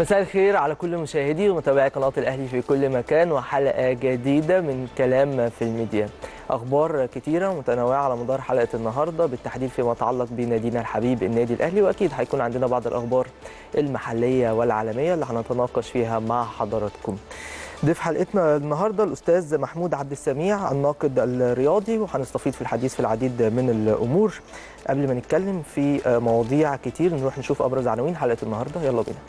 مساء الخير على كل مشاهدي ومتابعي قناة الأهلي في كل مكان وحلقة جديدة من كلام في الميديا أخبار كتيرة متنوعة على مدار حلقة النهاردة بالتحديد فيما يتعلق بنادينا الحبيب النادي الأهلي وأكيد هيكون عندنا بعض الأخبار المحلية والعالمية اللي هنتناقش فيها مع حضراتكم ضيف حلقتنا النهارده الاستاذ محمود عبد السميع الناقد الرياضي وهنستفيد في الحديث في العديد من الامور قبل ما نتكلم في مواضيع كتير نروح نشوف ابرز عناوين حلقه النهارده يلا بينا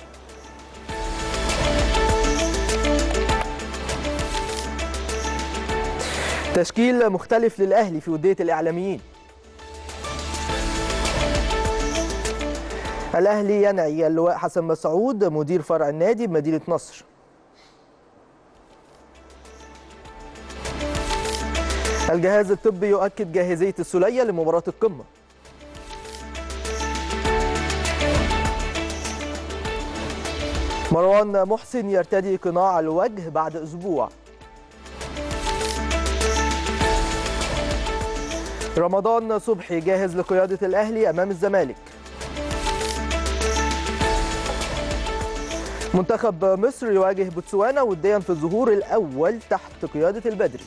تشكيل مختلف للاهلي في وديه الاعلاميين الاهلي ينعي اللواء حسن مسعود مدير فرع النادي بمدينه نصر الجهاز الطبي يؤكد جاهزية السولية لمباراة القمة مروان محسن يرتدي قناع الوجه بعد أسبوع رمضان صبحي جاهز لقيادة الأهلي أمام الزمالك منتخب مصر يواجه بوتسوانا وديا في الظهور الأول تحت قيادة البدري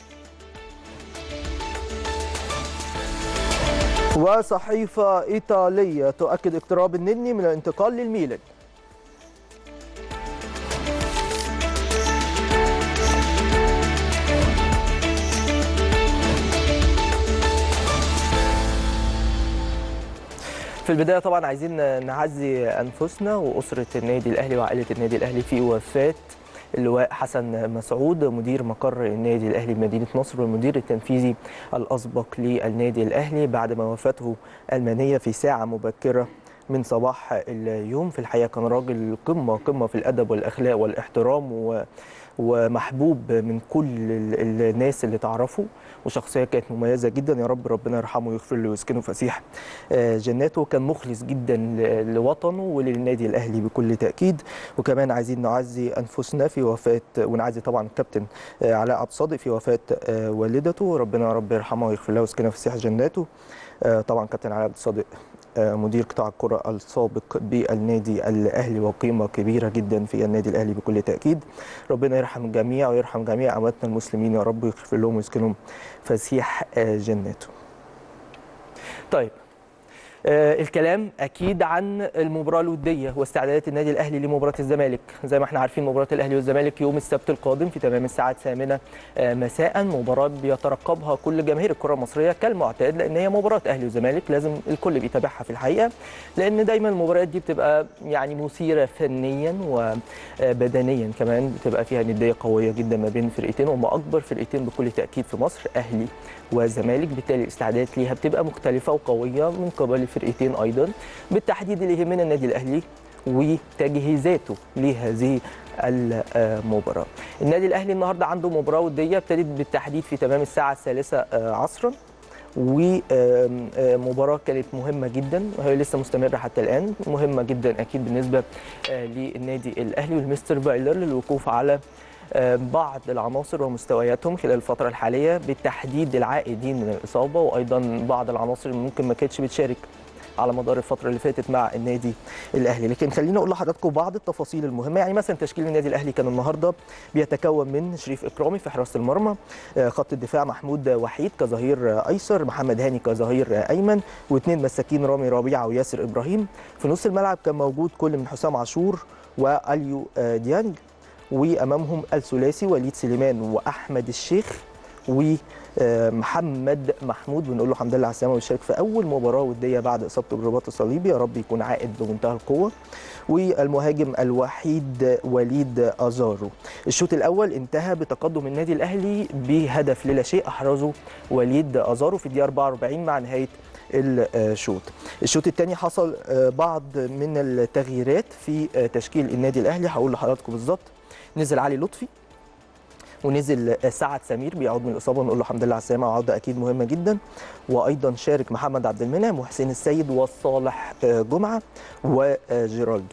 وصحيفة إيطالية تؤكد اقتراب النني من الانتقال للميلان في البداية طبعا عايزين نعزي أنفسنا وأسرة النادي الأهلي وعائلة النادي الأهلي في وفاة اللواء حسن مسعود مدير مقر النادي الاهلي بمدينه نصر والمدير التنفيذي الاسبق للنادي الاهلي بعد ما وفاته المنيه في ساعه مبكره من صباح اليوم في الحقيقه كان راجل قمه قمه في الادب والاخلاق والاحترام و ومحبوب من كل الناس اللي تعرفه وشخصيه كانت مميزه جدا يا رب ربنا يرحمه ويغفر له ويسكنه فسيح جناته كان مخلص جدا لوطنه وللنادي الاهلي بكل تاكيد وكمان عايزين نعزي انفسنا في وفاه ونعزي طبعا الكابتن علاء عبد الصادق في وفاه والدته ربنا يا رب يرحمه ويغفر له ويسكنه فسيح جناته طبعا كابتن علاء عبد الصادق مدير قطاع الكرة السابق بالنادي الأهلي وقيمة كبيرة جدا في النادي الأهلي بكل تأكيد ربنا يرحم الجميع ويرحم جميع أمواتنا المسلمين يا رب ويغفر لهم ويسكنهم فسيح جناته طيب آه الكلام اكيد عن المباراه الوديه واستعدادات النادي الاهلي لمباراه الزمالك زي ما احنا عارفين مباراه الاهلي والزمالك يوم السبت القادم في تمام الساعه الثامنه آه مساء مباراه بيترقبها كل جماهير الكره المصريه كالمعتاد لان هي مباراه اهلي وزمالك لازم الكل بيتابعها في الحقيقه لان دايما المباريات دي بتبقى يعني مثيره فنيا وبدنيا كمان بتبقى فيها نديه قويه جدا ما بين الفرقتين وهم اكبر فرقتين بكل تاكيد في مصر اهلي وزمالك بالتالي الاستعدادات ليها بتبقى مختلفه وقويه من قبل الفرقتين ايضا بالتحديد اللي يهمنا النادي الاهلي وتجهيزاته لهذه المباراه. النادي الاهلي النهارده عنده مباراه وديه ابتدت بالتحديد في تمام الساعه الثالثه عصرا ومباراه كانت مهمه جدا وهي لسه مستمره حتى الان مهمه جدا اكيد بالنسبه للنادي الاهلي والمستر فايلر للوقوف على بعض العناصر ومستوياتهم خلال الفتره الحاليه بالتحديد العائدين من الاصابه وايضا بعض العناصر اللي ممكن ما كانتش بتشارك على مدار الفتره اللي فاتت مع النادي الاهلي لكن خليني اقول لحضراتكم بعض التفاصيل المهمه يعني مثلا تشكيل النادي الاهلي كان النهارده بيتكون من شريف اكرامي في حراسه المرمى خط الدفاع محمود وحيد كظهير ايسر محمد هاني كظهير ايمن واثنين مساكين رامي ربيعه وياسر ابراهيم في نص الملعب كان موجود كل من حسام عاشور واليو ديانج وامامهم الثلاثي وليد سليمان واحمد الشيخ ومحمد محمود بنقول له الحمد لله على السلامه ويشارك في اول مباراه وديه بعد اصابته بالرباط الصليبي يا رب يكون عائد بمنتهى القوه والمهاجم الوحيد وليد ازارو الشوط الاول انتهى بتقدم النادي الاهلي بهدف للا شيء احرزه وليد ازارو في الدقيقه 44 مع نهايه الشوط الشوط الثاني حصل بعض من التغييرات في تشكيل النادي الاهلي هقول لحضراتكم بالظبط نزل علي لطفي ونزل سعد سمير بيعود من الاصابه ونقول له الحمد لله على السلامه وعوده اكيد مهمه جدا وايضا شارك محمد عبد المنعم وحسين السيد وصالح جمعه وجيرالدو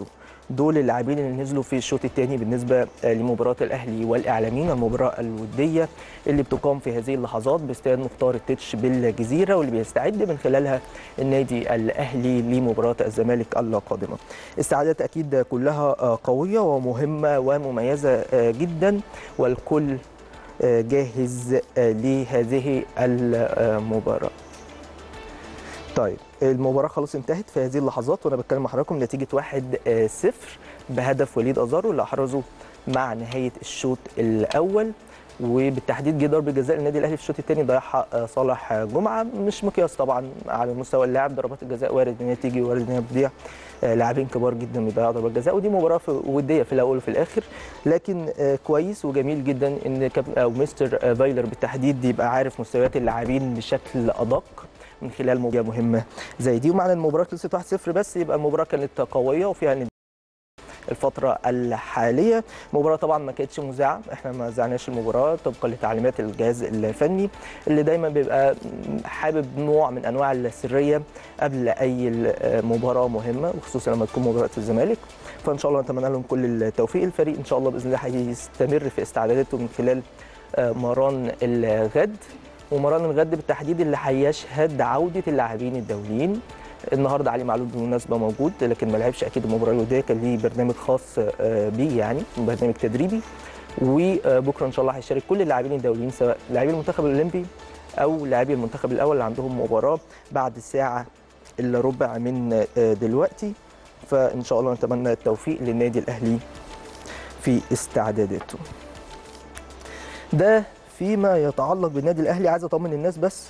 دول اللاعبين اللي نزلوا في الشوط الثاني بالنسبه لمباراه الاهلي والاعلاميين المباراه الوديه اللي بتقام في هذه اللحظات باستاد مختار التتش بالجزيره واللي بيستعد من خلالها النادي الاهلي لمباراه الزمالك القادمه. استعدادات اكيد كلها قويه ومهمه ومميزه جدا والكل جاهز لهذه المباراه. طيب المباراه خلاص انتهت في هذه اللحظات وانا بتكلم مع حضراتكم نتيجه 1 0 بهدف وليد ازارو اللي احرزه مع نهايه الشوط الاول وبالتحديد جه ضربه جزاء النادي الاهلي في الشوط الثاني ضيعها صالح جمعه مش مقياس طبعا على مستوى اللاعب ضربات الجزاء وارد ان هي تيجي وارد ان هي تضيع لاعبين كبار جدا بيضيعوا ضربات جزاء ودي مباراه وديه في الاول وفي الاخر لكن كويس وجميل جدا ان او مستر فايلر بالتحديد يبقى عارف مستويات اللاعبين بشكل ادق من خلال مباراه مهمه زي دي ومعنى المباراه خلصت 1-0 بس يبقى المباراه كانت قويه وفيها الفترة الحالية المباراة طبعا ما كانتش مذاعة احنا ما ذعناش المباراة طبقا لتعليمات الجهاز الفني اللي دايما بيبقى حابب نوع من انواع السرية قبل اي مباراة مهمة وخصوصا لما تكون مباراة الزمالك فان شاء الله نتمنى لهم كل التوفيق الفريق ان شاء الله باذن الله هيستمر في استعداداته من خلال مران الغد ومران الغد بالتحديد اللي هيشهد عوده اللاعبين الدوليين النهارده علي معلول بالمناسبه موجود لكن ما لعبش اكيد المباراه الوديه كان ليه برنامج خاص بيه يعني برنامج تدريبي وبكره ان شاء الله هيشارك كل اللاعبين الدوليين سواء لاعبي المنتخب الاولمبي او لاعبي المنتخب الاول اللي عندهم مباراه بعد ساعه الا ربع من دلوقتي فان شاء الله نتمنى التوفيق للنادي الاهلي في استعداداته ده فيما يتعلق بالنادي الاهلي عايز اطمن الناس بس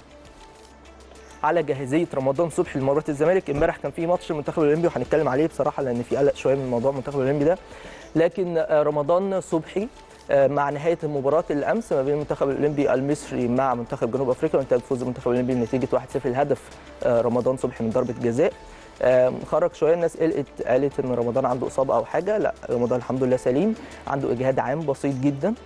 على جاهزيه رمضان صبحي لمباراه الزمالك امبارح كان في ماتش المنتخب الاولمبي وهنتكلم عليه بصراحه لان في قلق شويه من موضوع المنتخب الاولمبي ده لكن رمضان صبحي مع نهايه المباراه الامس ما بين المنتخب الاولمبي المصري مع منتخب جنوب افريقيا وانتهى بفوز المنتخب الاولمبي بنتيجه 1-0 الهدف رمضان صبحي من ضربه جزاء خرج شويه الناس قلقت قالت ان رمضان عنده اصابه او حاجه لا رمضان الحمد لله سليم عنده اجهاد عام بسيط جدا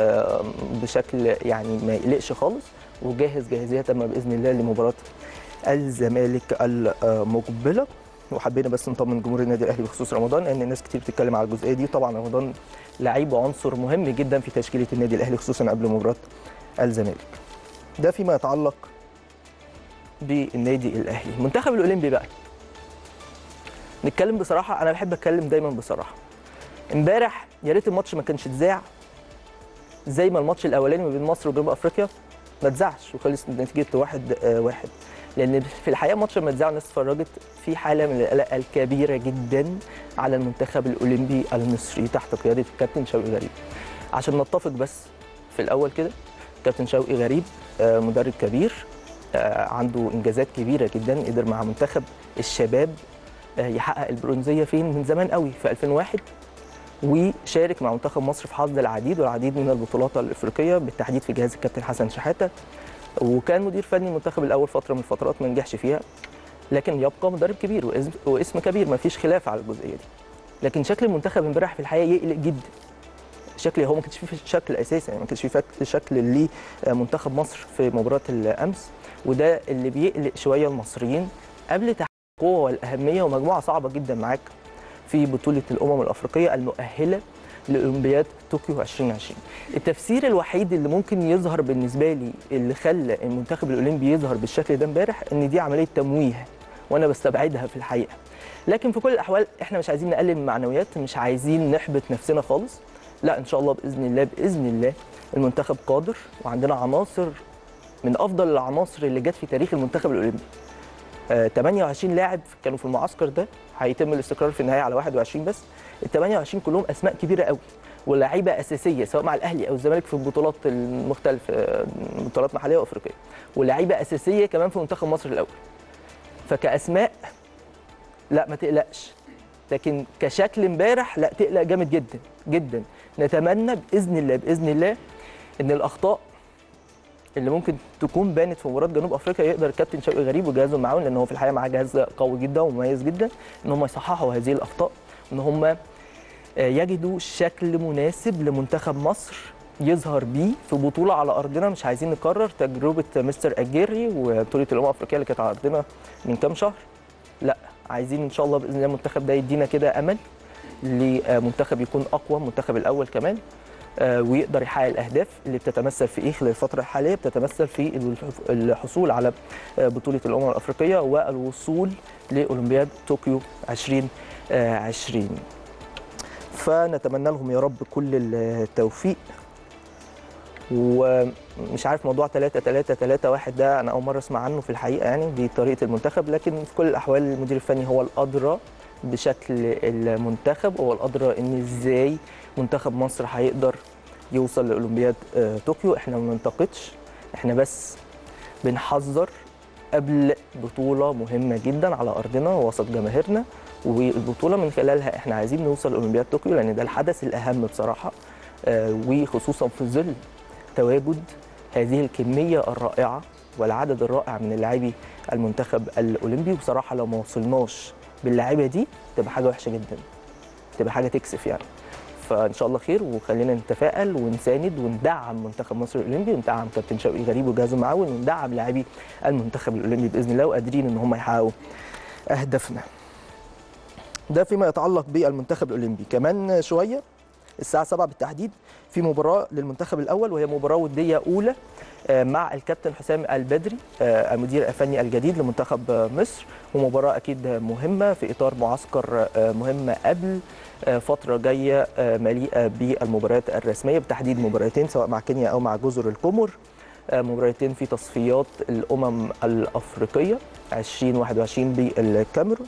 بشكل يعني ما يقلقش خالص وجاهز جاهزيه تامه باذن الله لمباراه الزمالك المقبله وحبينا بس نطمن جمهور النادي الاهلي بخصوص رمضان لان الناس كتير بتتكلم على الجزئيه دي طبعا رمضان لعيب وعنصر مهم جدا في تشكيله النادي الاهلي خصوصا قبل مباراه الزمالك ده فيما يتعلق بالنادي الاهلي المنتخب الاولمبي بقى نتكلم بصراحه انا بحب اتكلم دايما بصراحه امبارح يا ريت الماتش ما كانش اتذاع زي ما الماتش الاولاني ما بين مصر وجنوب افريقيا ما اتذاعش وخلص نتيجه واحد آه واحد لان في الحقيقه الماتش لما اتذاع الناس اتفرجت في حاله من القلق الكبيره جدا على المنتخب الاولمبي المصري تحت قياده الكابتن شوقي غريب عشان نتفق بس في الاول كده كابتن شوقي غريب آه مدرب كبير آه عنده انجازات كبيره جدا قدر مع منتخب الشباب يحقق البرونزيه فين من زمان قوي في 2001 وشارك مع منتخب مصر في حصد العديد والعديد من البطولات الافريقيه بالتحديد في جهاز الكابتن حسن شحاته وكان مدير فني المنتخب الاول فتره من الفترات ما نجحش فيها لكن يبقى مدرب كبير واسم, واسم كبير ما فيش خلاف على الجزئيه دي لكن شكل المنتخب امبارح في الحقيقه يقلق جدا شكل هو ما كانش فيه شكل اساسي يعني ما كانش فيه شكل لمنتخب مصر في مباراه الامس وده اللي بيقلق شويه المصريين قبل تحقيق القوه والاهميه ومجموعه صعبه جدا معاك في بطوله الامم الافريقيه المؤهله لاولمبياد طوكيو 2020 التفسير الوحيد اللي ممكن يظهر بالنسبه لي اللي خلى المنتخب الاولمبي يظهر بالشكل ده امبارح ان دي عمليه تمويه وانا بستبعدها في الحقيقه لكن في كل الاحوال احنا مش عايزين نقلل من المعنويات مش عايزين نحبط نفسنا خالص لا ان شاء الله باذن الله باذن الله المنتخب قادر وعندنا عناصر من افضل العناصر اللي جت في تاريخ المنتخب الاولمبي 28 لاعب كانوا في المعسكر ده هيتم الاستقرار في النهايه على 21 بس ال 28 كلهم اسماء كبيره قوي ولاعيبه اساسيه سواء مع الاهلي او الزمالك في البطولات المختلفه بطولات محليه وافريقيه ولاعيبه اساسيه كمان في منتخب مصر الاول فكاسماء لا ما تقلقش لكن كشكل امبارح لا تقلق جامد جدا جدا نتمنى باذن الله باذن الله ان الاخطاء اللي ممكن تكون بانت في مباراه جنوب افريقيا يقدر الكابتن شوقي غريب وجهازه المعاون لان هو في الحقيقه معاه جهاز قوي جدا ومميز جدا ان هم يصححوا هذه الاخطاء ان هم يجدوا شكل مناسب لمنتخب مصر يظهر بيه في بطوله على ارضنا مش عايزين نكرر تجربه مستر اجيري وبطوله الامم الافريقيه اللي كانت على ارضنا من كام شهر لا عايزين ان شاء الله باذن الله المنتخب ده يدينا كده امل لمنتخب يكون اقوى من المنتخب الاول كمان آه، ويقدر يحقق الاهداف اللي بتتمثل في ايه خلال الفتره الحاليه بتتمثل في الحف- الحصول على آه، بطوله الامم الافريقيه والوصول لاولمبياد طوكيو 2020 فنتمنى لهم يا رب كل التوفيق ومش عارف موضوع 3 3 3 1 ده انا اول مره اسمع عنه في الحقيقه يعني دي طريقه المنتخب لكن في كل الاحوال المدير الفني هو الادرى بشكل المنتخب هو الادرى ان ازاي منتخب مصر هيقدر يوصل لاولمبياد آه، طوكيو احنا ما بننتقدش احنا بس بنحذر قبل بطوله مهمه جدا على ارضنا ووسط جماهيرنا والبطوله من خلالها احنا عايزين نوصل لاولمبياد طوكيو لان ده الحدث الاهم بصراحه آه، وخصوصا في ظل تواجد هذه الكميه الرائعه والعدد الرائع من اللاعبي المنتخب الاولمبي بصراحه لو ما وصلناش باللاعيبه دي تبقى حاجه وحشه جدا تبقى حاجه تكسف يعني فان شاء الله خير وخلينا نتفائل ونساند وندعم منتخب مصر الاولمبي وندعم كابتن شوقي غريب وجهازه المعاون وندعم لاعبي المنتخب الاولمبي باذن الله وقادرين ان هم يحققوا اهدافنا ده فيما يتعلق بالمنتخب الاولمبي كمان شويه الساعه 7 بالتحديد في مباراه للمنتخب الاول وهي مباراه وديه اولى آه، مع الكابتن حسام البدري آه، المدير الفني الجديد لمنتخب آه، مصر ومباراه اكيد مهمه في اطار معسكر آه، مهمه قبل آه، فتره جايه آه، مليئه بالمباريات الرسميه بتحديد مباراتين سواء مع كينيا او مع جزر القمر آه، مباراتين في تصفيات الامم الافريقيه 2021 بالكاميرون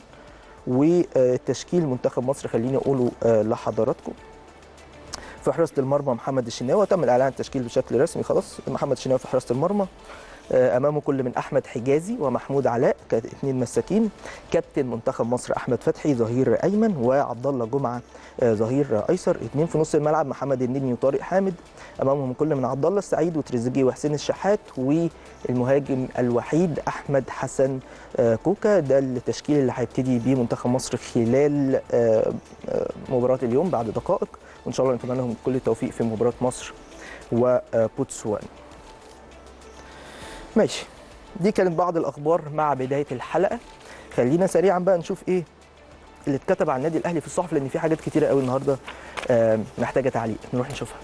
وتشكيل منتخب مصر خليني اقوله آه، لحضراتكم في حراسه المرمى محمد الشناوي تم الاعلان عن التشكيل بشكل رسمي خلاص محمد الشناوي في حراسه المرمى آه، امامه كل من احمد حجازي ومحمود علاء كاثنين مساكين كابتن منتخب مصر احمد فتحي ظهير ايمن وعبد الله جمعه آه، ظهير ايسر اثنين في نص الملعب محمد النني وطارق حامد امامهم كل من عبد الله السعيد وتريزيجيه وحسين الشحات والمهاجم الوحيد احمد حسن آه، كوكا ده التشكيل اللي هيبتدي بيه منتخب مصر خلال آه، آه، مباراه اليوم بعد دقائق وان شاء الله نتمنى لهم كل التوفيق في مباراه مصر وبوتسوانا ماشي دي كانت بعض الاخبار مع بدايه الحلقه خلينا سريعا بقى نشوف ايه اللي اتكتب عن النادي الاهلي في الصحف لان في حاجات كتيره قوي النهارده آه، محتاجه تعليق نروح نشوفها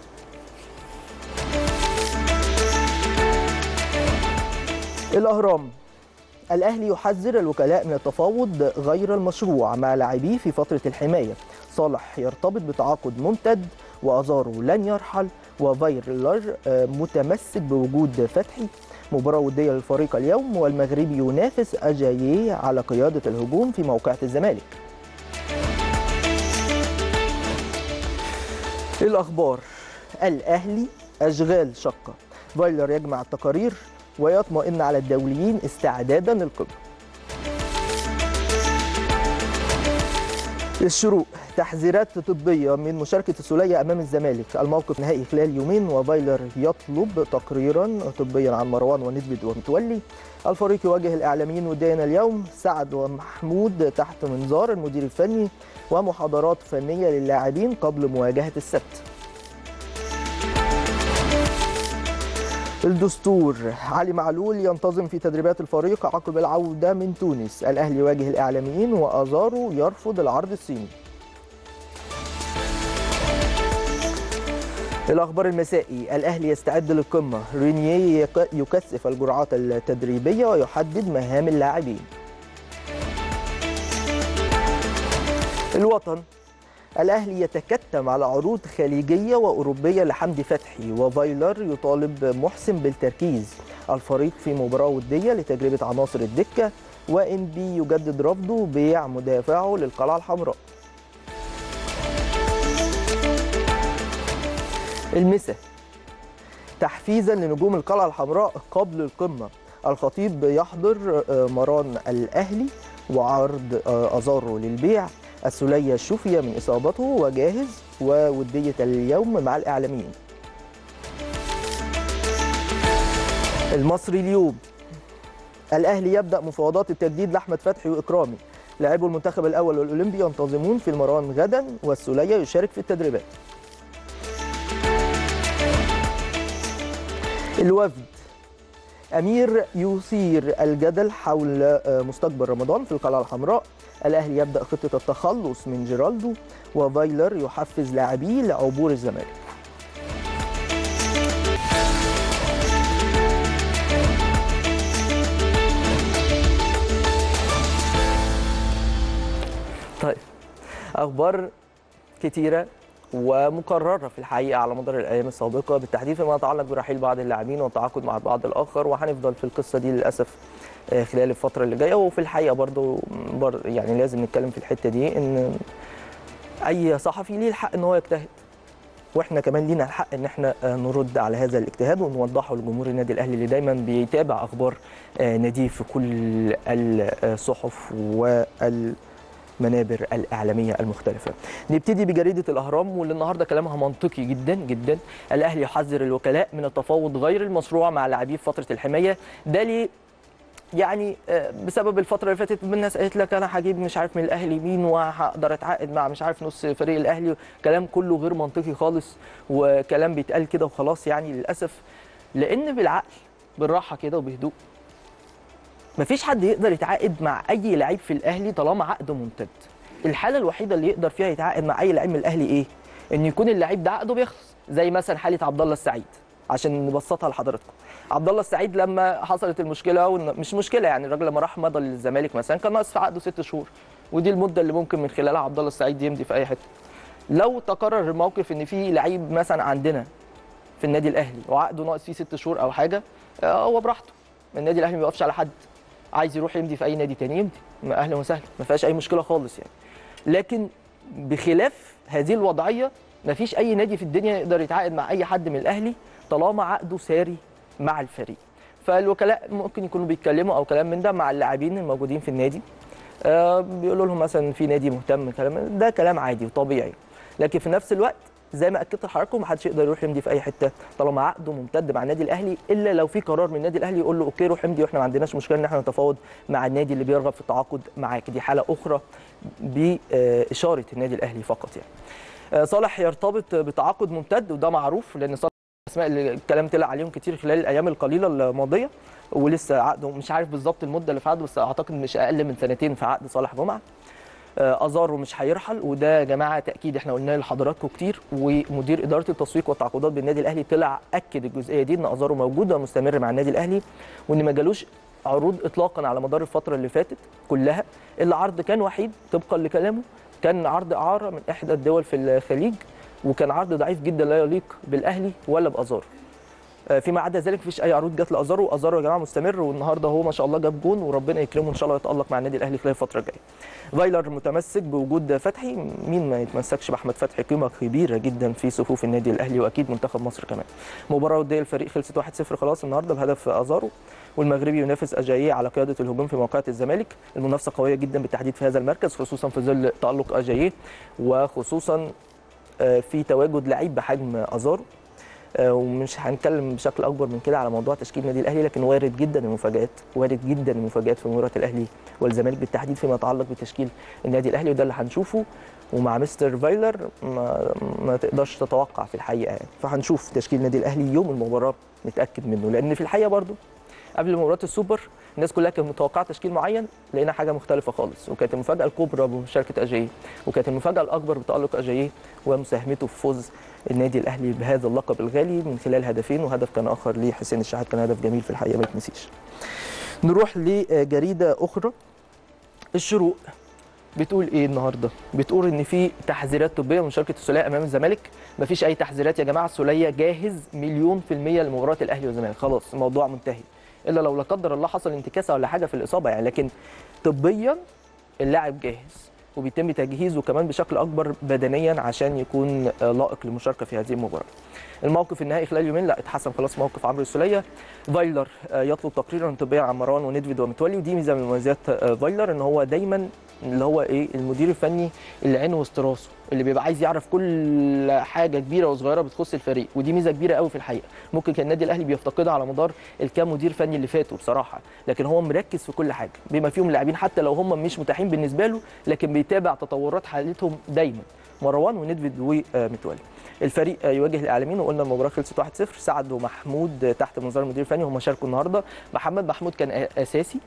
الاهرام الاهلي يحذر الوكلاء من التفاوض غير المشروع مع لاعبيه في فتره الحمايه صالح يرتبط بتعاقد ممتد وازارو لن يرحل وفايرلر آه، متمسك بوجود فتحي مباراة ودية للفريق اليوم والمغربي ينافس أجاييه على قيادة الهجوم في موقعة الزمالك الأخبار الأهلي أشغال شقة فايلر يجمع التقارير ويطمئن على الدوليين استعدادا للقمة الشروق تحذيرات طبية من مشاركة السولية أمام الزمالك الموقف نهائي خلال يومين وفايلر يطلب تقريرا طبيا عن مروان وندفد ومتولي الفريق يواجه الإعلاميين ودينا اليوم سعد ومحمود تحت منظار المدير الفني ومحاضرات فنية للاعبين قبل مواجهة السبت الدستور علي معلول ينتظم في تدريبات الفريق عقب العودة من تونس الأهلي يواجه الإعلاميين وأزارو يرفض العرض الصيني الأخبار المسائي الأهلي يستعد للقمة رينييه يك- يكثف الجرعات التدريبية ويحدد مهام اللاعبين الوطن الأهلي يتكتم على عروض خليجية وأوروبية لحمدي فتحي وفايلر يطالب محسن بالتركيز الفريق في مباراة ودية لتجربة عناصر الدكة وإن بي يجدد رفضه بيع مدافعه للقلعة الحمراء المسا تحفيزا لنجوم القلعة الحمراء قبل القمة الخطيب يحضر آه، مران الأهلي وعرض آه، أزارو للبيع السولية شفي من إصابته وجاهز وودية اليوم مع الإعلاميين المصري اليوم الأهلي يبدأ مفاوضات التجديد لأحمد فتحي وإكرامي لاعبو المنتخب الأول والأولمبي ينتظمون في المران غدا والسولية يشارك في التدريبات الوفد أمير يثير الجدل حول آه، مستقبل رمضان في القلعة الحمراء الاهلي يبدا خطه التخلص من جيرالدو وفايلر يحفز لاعبيه لعبور الزمالك طيب اخبار كتيره ومكرره في الحقيقه على مدار الايام السابقه بالتحديد فيما يتعلق برحيل بعض اللاعبين والتعاقد مع البعض الاخر وهنفضل في القصه دي للاسف آه، خلال الفتره اللي جايه وفي الحقيقه برضو بر يعني لازم نتكلم في الحته دي ان اي صحفي ليه الحق ان هو يجتهد واحنا كمان لينا الحق ان احنا آه، نرد على هذا الاجتهاد ونوضحه لجمهور النادي الاهلي اللي دايما بيتابع اخبار آه، ناديه في كل الصحف وال المنابر الإعلامية المختلفة نبتدي بجريدة الأهرام واللي النهاردة كلامها منطقي جدا جدا الأهلي يحذر الوكلاء من التفاوض غير المشروع مع لاعبيه في فترة الحماية ده ليه يعني آه، بسبب الفترة اللي فاتت الناس قالت لك أنا هجيب مش عارف من الأهلي مين وهقدر أتعاقد مع مش عارف نص فريق الأهلي كلام كله غير منطقي خالص وكلام بيتقال كده وخلاص يعني للأسف لأن بالعقل بالراحة كده وبهدوء مفيش حد يقدر يتعاقد مع اي لعيب في الاهلي طالما عقده ممتد الحاله الوحيده اللي يقدر فيها يتعاقد مع اي لعيب من الاهلي ايه ان يكون اللعيب ده عقده بيخلص زي مثلا حاله عبد الله السعيد عشان نبسطها لحضراتكم عبد الله السعيد لما حصلت المشكله ون... مش مشكله يعني الراجل لما راح مضى للزمالك مثلا كان ناقص في عقده ست شهور ودي المده اللي ممكن من خلالها عبد الله السعيد يمضي في اي حته لو تكرر الموقف ان في لعيب مثلا عندنا في النادي الاهلي وعقده ناقص فيه ست شهور او حاجه آه، هو براحته النادي الاهلي ما بيوقفش على حد عايز يروح يمضي في اي نادي تاني يمضي ما اهلا وسهلا ما فيهاش اي مشكله خالص يعني لكن بخلاف هذه الوضعيه ما فيش اي نادي في الدنيا يقدر يتعاقد مع اي حد من الاهلي طالما عقده ساري مع الفريق فالوكلاء ممكن يكونوا بيتكلموا او كلام من ده مع اللاعبين الموجودين في النادي آه بيقولوا لهم مثلا في نادي مهتم كلام من ده كلام عادي وطبيعي لكن في نفس الوقت زي ما اكدت لحضراتكم محدش يقدر يروح يمضي في اي حته طالما عقده ممتد مع النادي الاهلي الا لو في قرار من النادي الاهلي يقول له اوكي روح امضي واحنا ما عندناش مشكله ان احنا نتفاوض مع النادي اللي بيرغب في التعاقد معاك دي حاله اخرى باشاره النادي الاهلي فقط يعني آه، صالح يرتبط بتعاقد ممتد وده معروف لان صالح الاسماء اللي الكلام طلع عليهم كتير خلال الايام القليله الماضيه ولسه عقده مش عارف بالظبط المده اللي في عقده بس اعتقد مش اقل من سنتين في عقد صالح جمعه آه، ازارو مش هيرحل وده يا جماعه تاكيد احنا قلناه لحضراتكم كتير ومدير اداره التسويق والتعاقدات بالنادي الاهلي طلع اكد الجزئيه دي ان ازارو موجود ومستمر مع النادي الاهلي وان ما جالوش عروض اطلاقا على مدار الفتره اللي فاتت كلها الا عرض كان وحيد طبقا لكلامه كان عرض اعاره من احدى الدول في الخليج وكان عرض ضعيف جدا لا يليق بالاهلي ولا بازارو آه، فيما عدا ذلك مفيش اي عروض جت لازارو ازارو يا جماعه مستمر والنهارده هو ما شاء الله جاب جون وربنا يكرمه ان شاء الله يتالق مع النادي الاهلي خلال الفتره الجايه فايلر متمسك بوجود فتحي مين ما يتمسكش باحمد فتحي قيمه كبيره جدا في صفوف النادي الاهلي واكيد منتخب مصر كمان مباراه وديه الفريق خلصت 1-0 خلاص النهارده بهدف ازارو والمغربي ينافس اجاييه على قياده الهجوم في موقعة الزمالك المنافسه قويه جدا بالتحديد في هذا المركز خصوصا في ظل تالق اجاييه وخصوصا آه، في تواجد لعيب بحجم ازارو آه، ومش هنتكلم بشكل اكبر من كده على موضوع تشكيل النادي الاهلي لكن وارد جدا المفاجات وارد جدا المفاجات في مباراه الاهلي والزمالك بالتحديد فيما يتعلق بتشكيل النادي الاهلي وده اللي هنشوفه ومع مستر فايلر ما, ما تقدرش تتوقع في الحقيقه يعني فهنشوف تشكيل النادي الاهلي يوم المباراه نتاكد منه لان في الحقيقه برضو قبل مباراه السوبر الناس كلها كانت متوقعه تشكيل معين لقينا حاجه مختلفه خالص وكانت المفاجاه الكبرى بمشاركه اجاييه وكانت المفاجاه الاكبر بتالق اجاييه ومساهمته في فوز النادي الاهلي بهذا اللقب الغالي من خلال هدفين وهدف كان اخر لحسين الشحات كان هدف جميل في الحقيقه ما يتنسيش. نروح لجريده اخرى الشروق بتقول ايه النهارده؟ بتقول ان في تحذيرات طبيه من مشاركه السوليه امام الزمالك، مفيش اي تحذيرات يا جماعه السوليه جاهز مليون في الميه لمباراه الاهلي والزمالك، خلاص الموضوع منتهي. الا لو لا قدر الله حصل انتكاسه ولا حاجه في الاصابه يعني لكن طبيا اللاعب جاهز وبيتم تجهيزه كمان بشكل اكبر بدنيا عشان يكون آه، لائق للمشاركه في هذه المباراه. الموقف النهائي خلال يومين لا اتحسن خلاص موقف عمرو السوليه فايلر آه، يطلب تقريرا طبيا عن مروان وندفيد ومتولي ودي ميزه من مميزات آه، فايلر ان هو دايما اللي هو ايه المدير الفني اللي عينه وسط راسه اللي بيبقى عايز يعرف كل حاجه كبيره وصغيره بتخص الفريق ودي ميزه كبيره قوي في الحقيقه ممكن كان النادي الاهلي بيفتقدها على مدار الكام مدير فني اللي فاتوا بصراحه لكن هو مركز في كل حاجه بما فيهم لاعبين حتى لو هم مش متاحين بالنسبه له لكن بيتابع تطورات حالتهم دايما مروان وندفيد ومتولي الفريق يواجه الاعلاميين وقلنا المباراه خلصت 1-0 سعد ومحمود تحت منظار المدير الفني هم شاركوا النهارده محمد محمود كان اساسي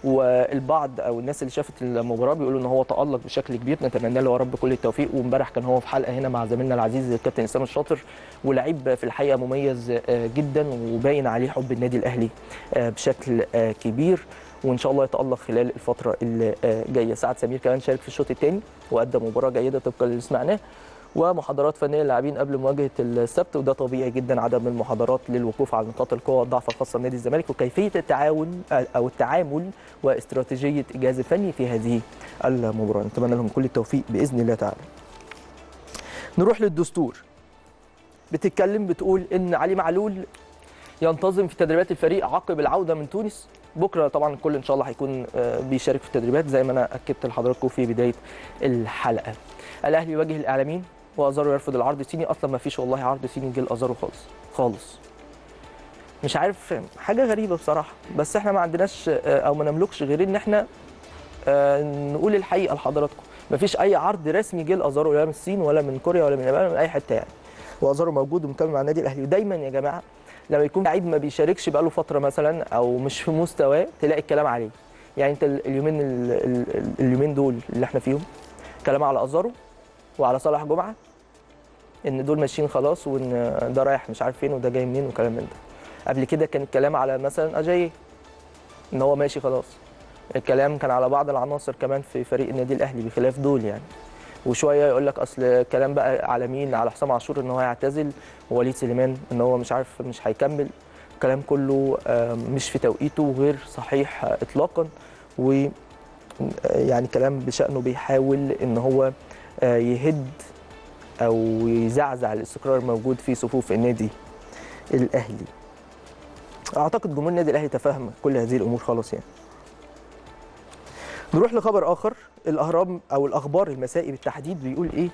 والبعض او الناس اللي شافت المباراه بيقولوا ان هو تالق بشكل كبير نتمنى له يا رب كل التوفيق وامبارح كان هو في حلقه هنا مع زميلنا العزيز الكابتن اسامه الشاطر ولعيب في الحقيقه مميز آه، جدا وباين عليه حب النادي الاهلي آه، بشكل آه، كبير وان شاء الله يتالق خلال الفتره اللي آه، جايه سعد سمير كمان شارك في الشوط الثاني وادى مباراه جيده طبقا اللي سمعناه ومحاضرات فنيه للاعبين قبل مواجهه السبت وده طبيعي جدا عدم المحاضرات للوقوف على نقاط القوه والضعف الخاصه بنادي الزمالك وكيفيه التعاون او التعامل واستراتيجيه الجهاز الفني في هذه المباراه نتمنى لهم كل التوفيق باذن الله تعالى نروح للدستور بتتكلم بتقول ان علي معلول ينتظم في تدريبات الفريق عقب العوده من تونس بكره طبعا الكل ان شاء الله هيكون آه، بيشارك في التدريبات زي ما انا اكدت لحضراتكم في بدايه الحلقه الاهلي يواجه الاعلاميين وازارو يرفض العرض الصيني اصلا ما فيش والله عرض صيني جه لازارو خالص خالص مش عارف حاجه غريبه بصراحه بس احنا ما عندناش آه، او ما نملكش غير ان احنا آه، نقول الحقيقه لحضراتكم ما فيش اي عرض رسمي جه لازارو لا من الصين ولا من كوريا ولا من اليابان ولا من اي حته يعني وازارو موجود ومكمل مع النادي الاهلي ودايما يا جماعه لما يكون لعيب ما بيشاركش بقاله فتره مثلا او مش في مستواه تلاقي الكلام عليه يعني انت ال- اليومين ال- ال- ال- اليومين دول اللي احنا فيهم كلام على ازارو وعلى صالح جمعه ان دول ماشيين خلاص وان ده رايح مش عارف فين وده جاي منين وكلام من ده قبل كده كان الكلام على مثلا اجاي ان هو ماشي خلاص الكلام كان على بعض العناصر كمان في فريق النادي الاهلي بخلاف دول يعني وشويه يقول لك اصل كلام بقى على مين على حسام عاشور ان هو هيعتزل ووليد سليمان ان هو مش عارف مش هيكمل الكلام كله آم، مش في توقيته وغير صحيح آه، اطلاقا و آه، يعني كلام بشأنه بيحاول ان هو آه، يهد او يزعزع الاستقرار الموجود في صفوف النادي الاهلي اعتقد جمهور النادي الاهلي تفهم كل هذه الامور خلاص يعني نروح لخبر اخر الاهرام او الاخبار المسائي بالتحديد بيقول ايه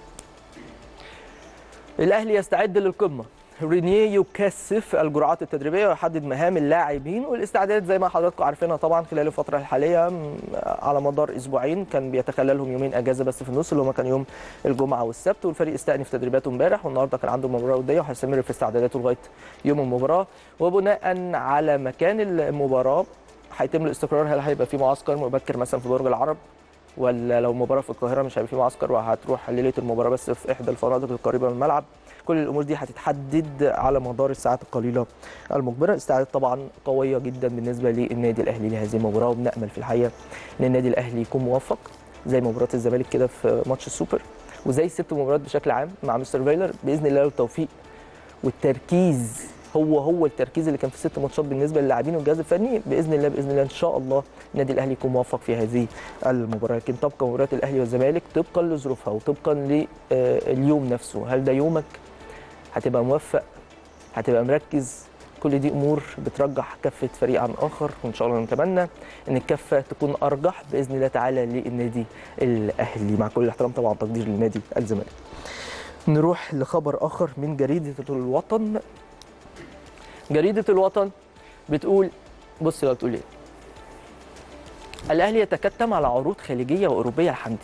الاهلي يستعد للقمه رينيه يكثف الجرعات التدريبيه ويحدد مهام اللاعبين والاستعداد زي ما حضراتكم عارفينها طبعا خلال الفتره الحاليه م، على مدار اسبوعين كان بيتخللهم يومين اجازه بس في النص اللي هم كان يوم الجمعه والسبت والفريق استأنف تدريباته امبارح والنهارده كان عنده مباراه وديه وهيستمر في استعداداته لغايه يوم المباراه وبناء على مكان المباراه هيتم الاستقرار هل هيبقى في معسكر مبكر مثلا في برج العرب ولا لو مباراه في القاهره مش هيبقى في معسكر وهتروح ليله المباراه بس في احدى الفنادق القريبه من الملعب كل الامور دي هتتحدد على مدار الساعات القليله المقبله استعداد طبعا قويه جدا بالنسبه للنادي الاهلي لهذه المباراه وبنامل في الحقيقه ان النادي الاهلي يكون موفق زي مباراه الزمالك كده في ماتش السوبر وزي الست مباريات بشكل عام مع مستر فايلر باذن الله له التوفيق والتركيز هو هو التركيز اللي كان في الست ماتشات بالنسبه للاعبين والجهاز الفني باذن الله باذن الله ان شاء الله النادي الاهلي يكون موفق في هذه المباراه لكن تبقى مباراه الاهلي والزمالك طبقا لظروفها وطبقا لليوم نفسه هل ده يومك هتبقى موفق هتبقى مركز كل دي امور بترجح كفه فريق عن اخر وان شاء الله نتمنى ان الكفه تكون ارجح باذن الله تعالى للنادي الاهلي مع كل الاحترام طبعا تقدير لنادي الزمالك نروح لخبر اخر من جريده الوطن جريده الوطن بتقول بص بقى بتقول ايه الاهلي يتكتم على عروض خليجيه واوروبيه لحمدي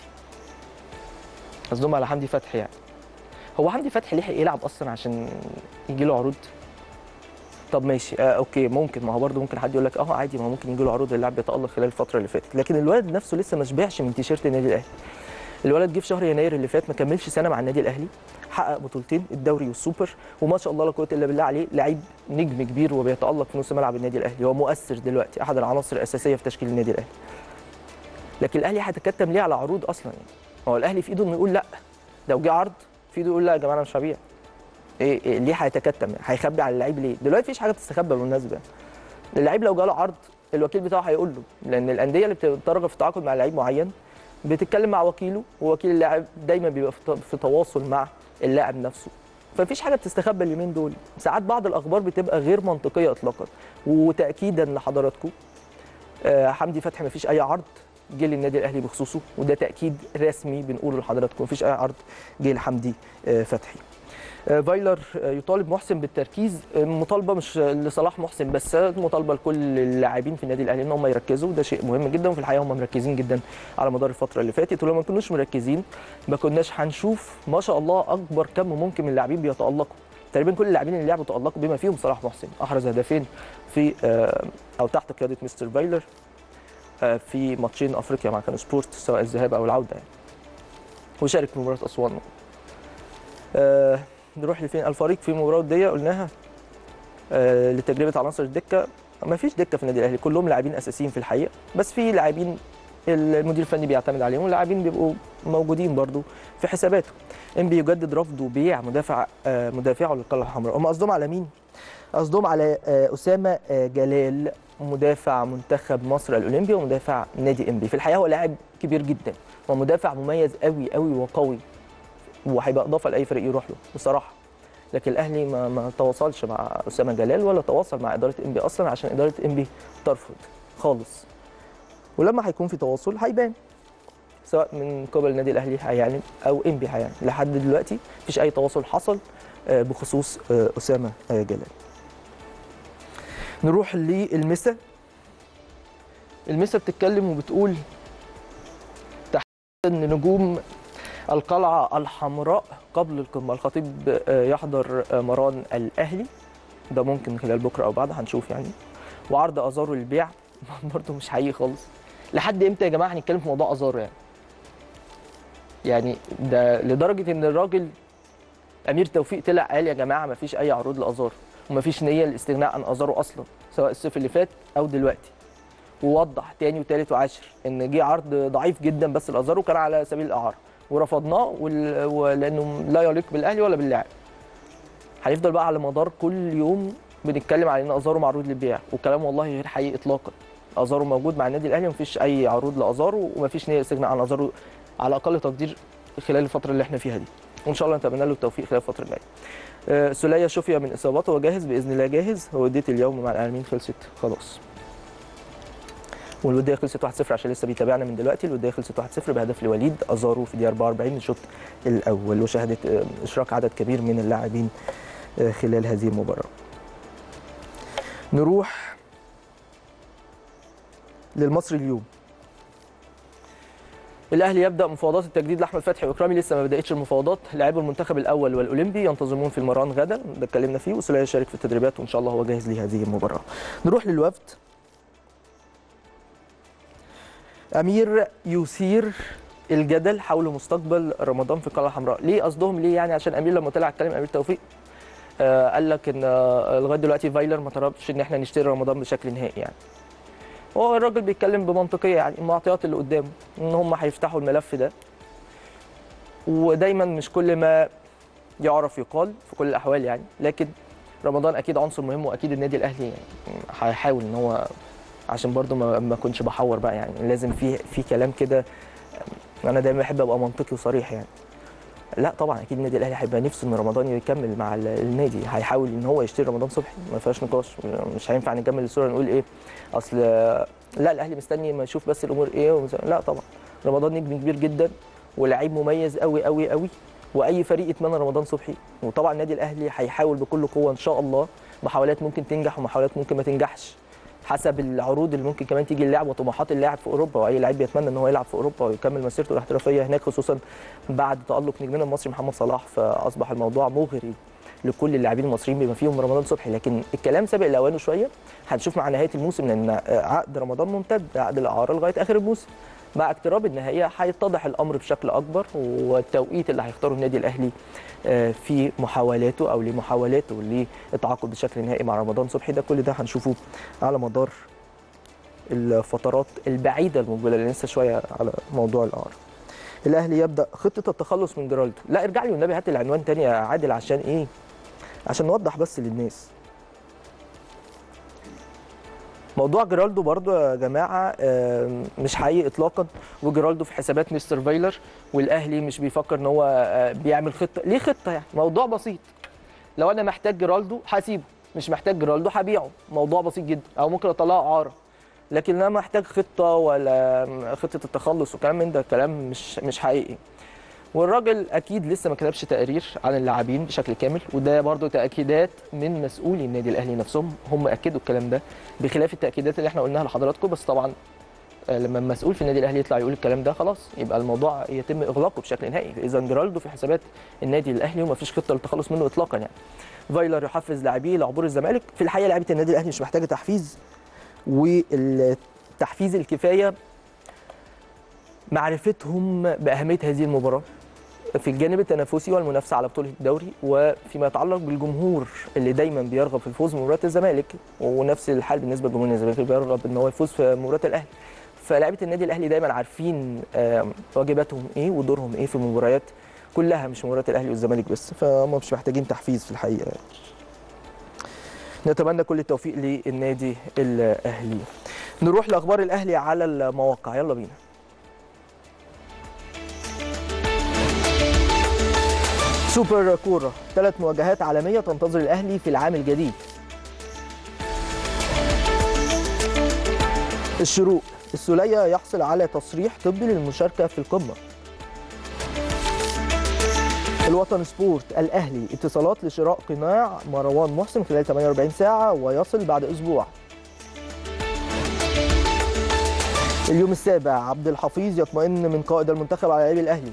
قصدهم على حمدي فتحي يعني هو حمدي فتحي لحق يلعب اصلا عشان يجي له عروض طب ماشي آه اوكي ممكن ما هو برده ممكن حد يقول لك اه عادي ما هو ممكن يجي له عروض اللاعب بيتالق خلال الفتره اللي فاتت لكن الولد نفسه لسه ما شبعش من تيشيرت النادي الاهلي الولد جه في شهر يناير اللي فات ما كملش سنه مع النادي الاهلي حقق بطولتين الدوري والسوبر وما شاء الله لا قوه الا بالله عليه لعيب نجم كبير وبيتالق في نص ملعب النادي الاهلي هو مؤثر دلوقتي احد العناصر الاساسيه في تشكيل النادي الاهلي لكن الاهلي هيتكتم ليه على عروض اصلا يعني هو الاهلي في ايده انه يقول لا لو جه عرض في ايده يقول لا يا جماعه انا مش هبيع ايه, إيه ليه هيتكتم هيخبي على اللعيب ليه دلوقتي مفيش حاجه بتستخبى بالمناسبه اللعيب لو جاله عرض الوكيل بتاعه هيقول له لان الانديه اللي بتترغب في التعاقد مع لعيب معين بتتكلم مع وكيله ووكيل اللاعب دايما بيبقى في ت- في تواصل مع اللاعب نفسه فمفيش حاجه بتستخبى اليومين دول ساعات بعض الاخبار بتبقى غير منطقيه اطلاقا وتاكيدا لحضراتكم آه، حمدي فتحي مفيش اي عرض جه للنادي الاهلي بخصوصه وده تاكيد رسمي بنقوله لحضراتكم مفيش اي عرض جه لحمدي آه، فتحي آه، فايلر آه، يطالب محسن بالتركيز آه، مطالبه مش لصلاح محسن بس آه، مطالبه لكل اللاعبين في النادي الاهلي ان هم يركزوا ده شيء مهم جدا وفي الحقيقه هم مركزين جدا على مدار الفتره اللي فاتت ولو ما كناش مركزين ما كناش هنشوف ما شاء الله اكبر كم ممكن من اللاعبين بيتالقوا تقريبا كل اللاعبين اللي لعبوا تالقوا بما فيهم صلاح محسن احرز هدفين في آه، او تحت قياده مستر فايلر آه، في ماتشين افريقيا مع كان سبورت سواء الذهاب او العوده يعني وشارك في مباراه اسوان آه نروح لفين الفريق في المباراه الوديه قلناها آه لتجربه عناصر الدكه ما فيش دكه في النادي الاهلي كلهم لاعبين اساسيين في الحقيقه بس في لاعبين المدير الفني بيعتمد عليهم واللاعبين بيبقوا موجودين برضو في حساباته انبي يجدد رفضه بيع مدافع آه مدافعه للقلعه الحمراء هم قصدهم على مين قصدهم على آه اسامه آه جلال مدافع منتخب مصر الاولمبي ومدافع نادي انبي في الحقيقه هو لاعب كبير جدا ومدافع مميز قوي قوي وقوي وهيبقى اضافه لاي فريق يروح له بصراحه لكن الاهلي ما, ما تواصلش مع اسامه جلال ولا تواصل مع اداره انبي اصلا عشان اداره انبي ترفض خالص ولما هيكون في تواصل هيبان سواء من قبل النادي الاهلي هيعلن او انبي هيعلن لحد دلوقتي مفيش اي تواصل حصل آه، بخصوص آه، اسامه آه، جلال نروح للمسا المسا بتتكلم وبتقول تحت ان نجوم القلعه الحمراء قبل القمه الخطيب آه، يحضر آه، مران الاهلي ده ممكن خلال بكره او بعد هنشوف يعني وعرض ازارو للبيع برضه مش حقيقي خالص لحد امتى يا جماعه هنتكلم في موضوع ازارو يعني يعني ده لدرجه ان الراجل امير توفيق طلع قال يا جماعه ما فيش اي عروض لازارو وما فيش نيه للاستغناء عن ازارو اصلا سواء الصيف اللي فات او دلوقتي ووضح تاني وتالت وعاشر ان جه عرض ضعيف جدا بس الازارو كان على سبيل الاعاره ورفضناه وال... ولانه لا يليق بالاهلي ولا باللاعب هنفضل بقى على مدار كل يوم بنتكلم على ان ازارو معروض للبيع وكلام والله غير حقيقي اطلاقا ازارو موجود مع النادي الاهلي ومفيش اي عروض لازارو ومفيش نيه للاستغناء عن ازارو على اقل تقدير خلال الفتره اللي احنا فيها دي وان شاء الله نتمنى له التوفيق خلال الفتره الجايه آه، سولية شفي من اصابته وجاهز باذن الله جاهز وديه اليوم مع العالمين خلصت خلاص والوديه خلصت 1-0 عشان لسه بيتابعنا من دلوقتي الوديه خلصت 1-0 بهدف لوليد ازارو في دقيقه 44 من الشوط الاول وشهدت آه، اشراك عدد كبير من اللاعبين آه، خلال هذه المباراه نروح للمصري اليوم الاهلي يبدا مفاوضات التجديد لاحمد فتحي واكرامي لسه ما بداتش المفاوضات لاعبو المنتخب الاول والاولمبي ينتظمون في المران غدا ده اتكلمنا فيه وسوليه يشارك في التدريبات وان شاء الله هو جاهز لهذه المباراه نروح للوفد امير يثير الجدل حول مستقبل رمضان في القلعه الحمراء ليه قصدهم ليه يعني عشان امير لما طلع اتكلم امير توفيق آه قال لك ان آه لغايه دلوقتي فايلر ما طلبش ان احنا نشتري رمضان بشكل نهائي يعني هو الراجل بيتكلم بمنطقيه يعني المعطيات اللي قدامه ان هم هيفتحوا الملف ده ودايما مش كل ما يعرف يقال في كل الاحوال يعني لكن رمضان اكيد عنصر مهم واكيد النادي الاهلي يعني هيحاول ان هو عشان برضو ما ما اكونش بحور بقى يعني لازم في في كلام كده انا دايما بحب ابقى منطقي وصريح يعني لا طبعا اكيد النادي الاهلي هيبقى نفسه ان رمضان يكمل مع ال- النادي هيحاول ان هو يشتري رمضان صبحي ما فيهاش نقاش مش هينفع نكمل الصوره نقول ايه اصل لا الاهلي مستني ما يشوف بس الامور ايه ومز- لا طبعا رمضان نجم كبير جدا ولاعيب مميز قوي قوي قوي واي فريق يتمنى رمضان صبحي وطبعا النادي الاهلي هيحاول بكل قوه ان شاء الله محاولات ممكن تنجح ومحاولات ممكن ما تنجحش حسب العروض اللي ممكن كمان تيجي اللاعب وطموحات اللاعب في اوروبا واي لعيب بيتمنى ان هو يلعب في اوروبا ويكمل مسيرته الاحترافيه هناك خصوصا بعد تالق نجمنا المصري محمد صلاح فاصبح الموضوع مغري لكل اللاعبين المصريين بما فيهم رمضان صبحي لكن الكلام سابق لاوانه شويه هنشوف مع نهايه الموسم لان عقد رمضان ممتد عقد الاعاره لغايه اخر الموسم مع اقتراب النهائيه هيتضح الامر بشكل اكبر والتوقيت اللي هيختاره النادي الاهلي آه، في محاولاته او لمحاولاته للتعاقد بشكل نهائي مع رمضان صبحي ده كل ده هنشوفه على مدار الفترات البعيده المقبله لان لسه شويه على موضوع الاعاره الاهلي يبدا خطه التخلص من جيرالدو لا ارجع لي والنبي هات العنوان تاني يا عادل عشان ايه عشان نوضح بس للناس موضوع جيرالدو برضو يا جماعه آم، مش حقيقي اطلاقا وجيرالدو في حسابات مستر فايلر والاهلي مش بيفكر ان هو آه، بيعمل خطه ليه خطه يعني موضوع بسيط لو انا محتاج جيرالدو هسيبه مش محتاج جيرالدو هبيعه موضوع بسيط جدا او ممكن اطلعه اعاره لكن انا محتاج خطه ولا خطه التخلص وكلام من ده كلام مش مش حقيقي والراجل اكيد لسه ما كتبش تقرير عن اللاعبين بشكل كامل وده برضو تاكيدات من مسؤولي النادي الاهلي نفسهم هم اكدوا الكلام ده بخلاف التاكيدات اللي احنا قلناها لحضراتكم بس طبعا آه، لما المسؤول في النادي الاهلي يطلع يقول الكلام ده خلاص يبقى الموضوع يتم اغلاقه بشكل نهائي اذا جيرالدو في حسابات النادي الاهلي وما فيش خطه للتخلص منه اطلاقا يعني فايلر يحفز لاعبيه لعبور الزمالك في الحقيقه لعيبه النادي الاهلي مش محتاجه تحفيز التحفيز الكفايه معرفتهم باهميه هذه المباراه في الجانب التنافسي والمنافسه على بطوله الدوري وفيما يتعلق بالجمهور اللي دايما بيرغب في الفوز بمباراه الزمالك ونفس الحال بالنسبه لجمهور الزمالك اللي بيرغب ان هو يفوز في مباراه الاهلي فلاعيبه النادي الاهلي دايما عارفين آم، واجباتهم ايه ودورهم ايه في المباريات كلها مش مباريات الاهلي والزمالك بس فهم مش محتاجين تحفيز في الحقيقه يعني. نتمنى كل التوفيق للنادي الاهلي نروح لاخبار الاهلي على المواقع يلا بينا سوبر كوره ثلاث مواجهات عالميه تنتظر الاهلي في العام الجديد الشروق السولية يحصل على تصريح طبي للمشاركة في القمة الوطن سبورت الأهلي اتصالات لشراء قناع مروان محسن خلال 48 ساعة ويصل بعد أسبوع اليوم السابع عبد الحفيظ يطمئن من قائد المنتخب على لاعبي الأهلي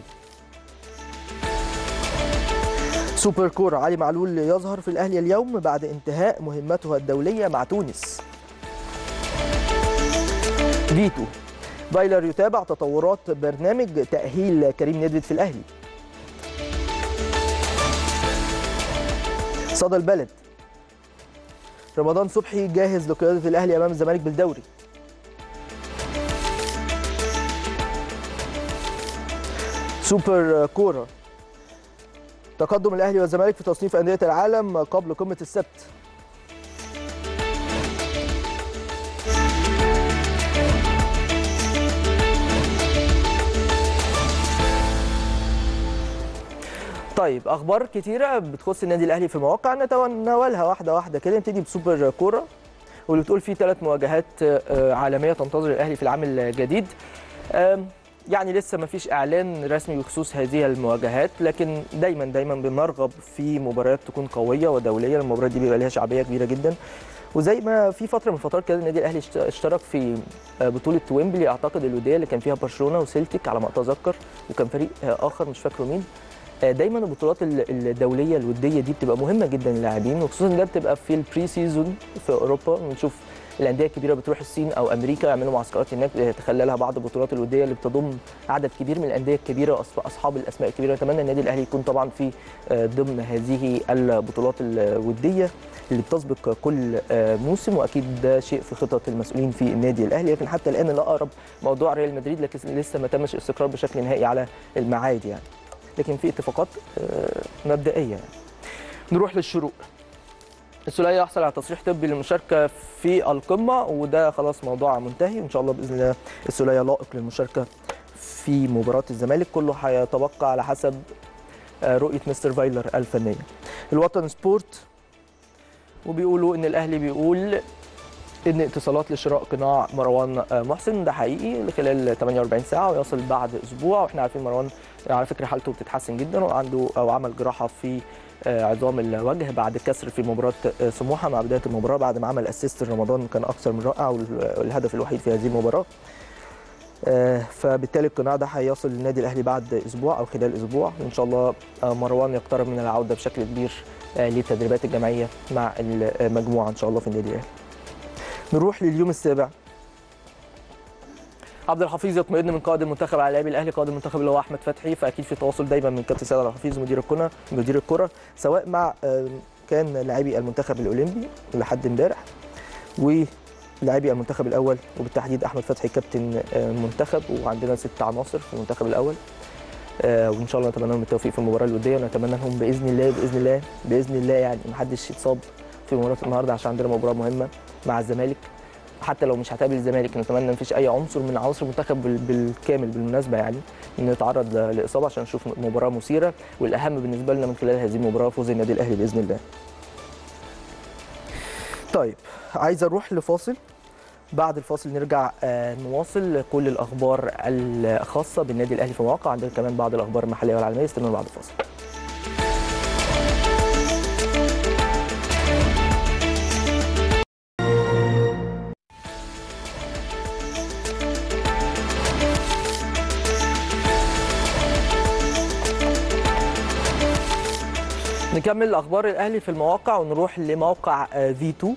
سوبر كور علي معلول يظهر في الأهلي اليوم بعد انتهاء مهمته الدولية مع تونس فيتو فايلر يتابع تطورات برنامج تأهيل كريم ندفد في الأهلي صدى البلد رمضان صبحي جاهز لقيادة الأهلي أمام الزمالك بالدوري سوبر كورة تقدم الأهلي والزمالك في تصنيف أندية العالم قبل قمة السبت طيب اخبار كتيره بتخص النادي الاهلي في المواقع نتناولها واحده واحده كده نبتدي بسوبر كوره واللي بتقول فيه ثلاث مواجهات آه، عالميه تنتظر الاهلي في العام الجديد آم، يعني لسه ما فيش اعلان رسمي بخصوص هذه المواجهات لكن دايما دايما بنرغب في مباريات تكون قويه ودوليه المباريات دي بيبقى ليها شعبيه كبيره جدا وزي ما في فتره من الفترات كده النادي الاهلي اشت- اشترك في آه، بطوله ويمبلي اعتقد الوديه اللي كان فيها برشلونه وسيلتيك على ما اتذكر وكان فريق آه، اخر مش فاكره مين آه، دايما البطولات ال- الدوليه الوديه دي بتبقى مهمه جدا للاعبين وخصوصا ده بتبقى في البري سيزون في اوروبا بنشوف الانديه الكبيره بتروح الصين او امريكا يعملوا معسكرات هناك تخللها بعض البطولات الوديه اللي بتضم عدد كبير من الانديه الكبيره واصحاب الاسماء الكبيره نتمنى النادي الاهلي يكون طبعا في آه، ضمن هذه البطولات الوديه اللي بتسبق كل آه، موسم واكيد ده شيء في خطط المسؤولين في النادي الاهلي لكن حتى الان الاقرب موضوع ريال مدريد لكن لسه ما تمش الاستقرار بشكل نهائي على الميعاد يعني لكن في اتفاقات آه، مبدئيه يعني. نروح للشروق السولية يحصل على تصريح طبي للمشاركة في القمة وده خلاص موضوع منتهي وإن شاء الله بإذن الله السولية لائق للمشاركة في مباراة الزمالك كله هيتبقى على حسب آه، رؤية مستر فايلر الفنية الوطن سبورت وبيقولوا إن الأهلي بيقول إن اتصالات لشراء قناع مروان آه، محسن ده حقيقي خلال 48 ساعة ويصل بعد أسبوع وإحنا عارفين مروان على فكرة حالته بتتحسن جدا وعنده أو عمل جراحة في آه، عظام الوجه بعد كسر في مباراه آه، سموحه مع بدايه المباراه بعد ما عمل اسيست رمضان كان اكثر من رائع وال- والهدف الوحيد في هذه المباراه آه، فبالتالي القناع ده هيصل للنادي الاهلي بعد اسبوع او خلال اسبوع وان شاء الله آه، مروان يقترب من العوده بشكل كبير آه، للتدريبات الجماعيه مع المجموعه ان شاء الله في النادي الاهلي نروح لليوم السابع عبد الحفيظ يطمئن من قائد المنتخب على لاعبي الاهلي قائد المنتخب اللي هو احمد فتحي فاكيد في تواصل دايما من كابتن سيد عبد الحفيظ مدير الكره مدير الكره سواء مع آه، كان لاعبي المنتخب الاولمبي لحد امبارح ولاعبي المنتخب الاول وبالتحديد احمد فتحي كابتن آه، المنتخب وعندنا ست عناصر في المنتخب الاول آه، وان شاء الله نتمنى لهم التوفيق في المباراه الوديه ونتمنى لهم باذن الله باذن الله باذن الله يعني محدش يتصاب في مباراه النهارده عشان عندنا مباراه مهمه مع الزمالك حتى لو مش هتقابل الزمالك نتمنى ما فيش اي عنصر من عناصر المنتخب بال- بالكامل بالمناسبه يعني انه يتعرض ل- لاصابه عشان نشوف مباراه مثيره والاهم بالنسبه لنا من خلال هذه المباراه فوز النادي الاهلي باذن الله. طيب عايز اروح لفاصل بعد الفاصل نرجع آه، نواصل كل الاخبار الخاصه بالنادي الاهلي في مواقع عندنا كمان بعض الاخبار المحليه والعالميه استنونا بعد الفاصل. نكمل اخبار الاهلي في المواقع ونروح لموقع آه، في 2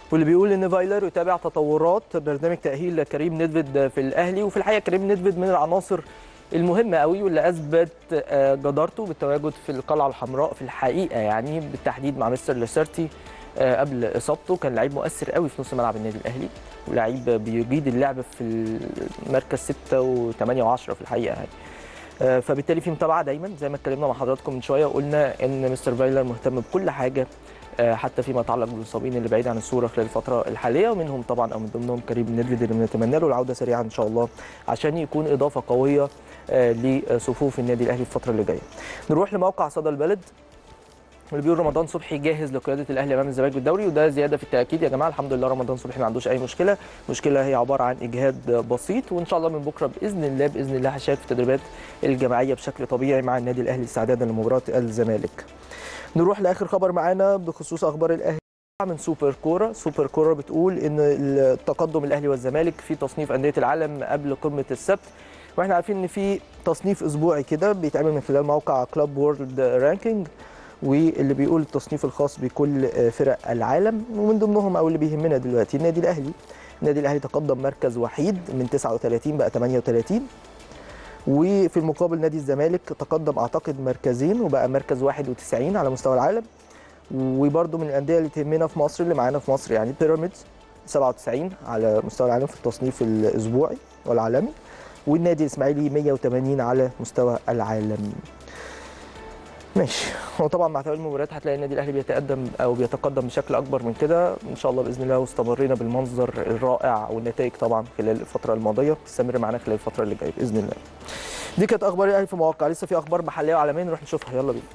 واللي بيقول ان فايلر يتابع تطورات برنامج تاهيل كريم نيدفيد في الاهلي وفي الحقيقه كريم نيدفيد من العناصر المهمه قوي واللي اثبت جدارته بالتواجد في القلعه الحمراء في الحقيقه يعني بالتحديد مع مستر لاسيرتي قبل اصابته كان لعيب مؤثر قوي في نص ملعب النادي الاهلي ولعيب بيجيد اللعب في المركز 6 و8 و10 في الحقيقه يعني فبالتالي في متابعه دايما زي ما اتكلمنا مع حضراتكم من شويه وقلنا ان مستر فايلر مهتم بكل حاجه حتى فيما يتعلق بالمصابين اللي بعيد عن الصوره خلال الفتره الحاليه ومنهم طبعا او من ضمنهم كريم نيدفيد اللي بنتمنى له العوده سريعا ان شاء الله عشان يكون اضافه قويه لصفوف النادي الاهلي في الفتره اللي جايه. نروح لموقع صدى البلد اللي بيقول رمضان صبحي جاهز لقياده الاهلي امام الزمالك بالدوري وده زياده في التاكيد يا جماعه الحمد لله رمضان صبحي ما عندوش اي مشكله، المشكله هي عباره عن اجهاد بسيط وان شاء الله من بكره باذن الله باذن الله هيشارك في التدريبات الجماعيه بشكل طبيعي مع النادي الاهلي استعدادا لمباراه الزمالك. نروح لاخر خبر معانا بخصوص اخبار الاهلي من سوبر كوره، سوبر كوره بتقول ان التقدم الاهلي والزمالك في تصنيف انديه العالم قبل قمه السبت واحنا عارفين ان في تصنيف اسبوعي كده بيتعمل من خلال موقع كلاب وورلد رانكينج واللي بيقول التصنيف الخاص بكل فرق العالم ومن ضمنهم او اللي بيهمنا دلوقتي النادي الاهلي النادي الاهلي تقدم مركز وحيد من 39 بقى 38 وفي المقابل نادي الزمالك تقدم اعتقد مركزين وبقى مركز 91 على مستوى العالم وبرده من الانديه اللي تهمنا في مصر اللي معانا في مصر يعني بيراميدز 97 على مستوى العالم في التصنيف الاسبوعي والعالمي والنادي الاسماعيلي 180 على مستوى العالم ماشي هو طبعا مع توالي المباريات هتلاقي النادي الاهلي بيتقدم او بيتقدم بشكل اكبر من كده ان شاء الله باذن الله واستمرينا بالمنظر الرائع والنتائج طبعا خلال الفتره الماضيه تستمر معانا خلال الفتره اللي جايه باذن الله دي كانت اخبار الاهلي في مواقع لسه في اخبار محليه وعالميه نروح نشوفها يلا بينا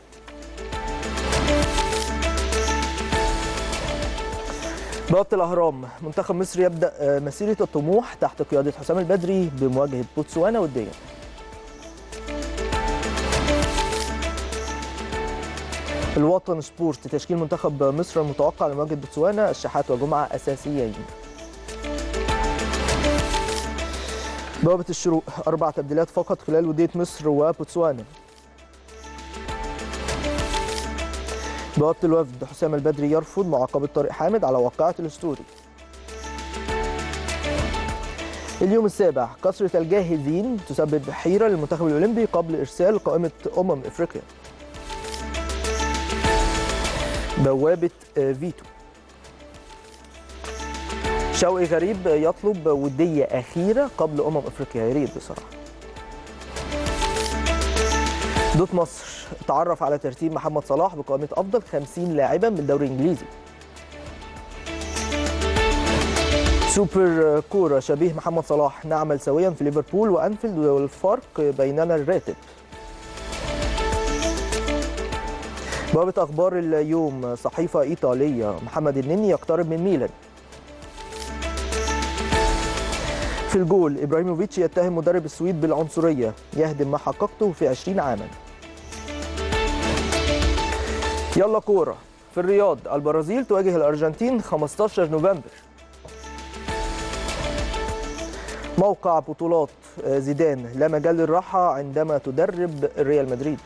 بوابة الأهرام منتخب مصر يبدأ مسيرة الطموح تحت قيادة حسام البدري بمواجهة بوتسوانا وديا الوطن سبورت تشكيل منتخب مصر المتوقع لمواجهة بوتسوانا الشحات وجمعة أساسيين بوابة الشروق أربع تبديلات فقط خلال ودية مصر وبوتسوانا بوابة الوفد حسام البدري يرفض معاقبة طارق حامد على واقعة الاسطوري اليوم السابع كثرة الجاهزين تسبب حيرة للمنتخب الأولمبي قبل إرسال قائمة أمم إفريقيا بوابة فيتو شوقي غريب يطلب ودية أخيرة قبل أمم إفريقيا يا ريت بصراحة دوت مصر تعرف على ترتيب محمد صلاح بقائمة أفضل 50 لاعبا من الدوري الإنجليزي سوبر كورة شبيه محمد صلاح نعمل سويا في ليفربول وأنفيلد والفرق بيننا الراتب بوابة أخبار اليوم صحيفة إيطالية محمد النني يقترب من ميلان في الجول إبراهيموفيتش يتهم مدرب السويد بالعنصرية يهدم ما حققته في 20 عاما يلا كورة في الرياض البرازيل تواجه الأرجنتين 15 نوفمبر موقع بطولات زيدان لا مجال للراحة عندما تدرب ريال مدريد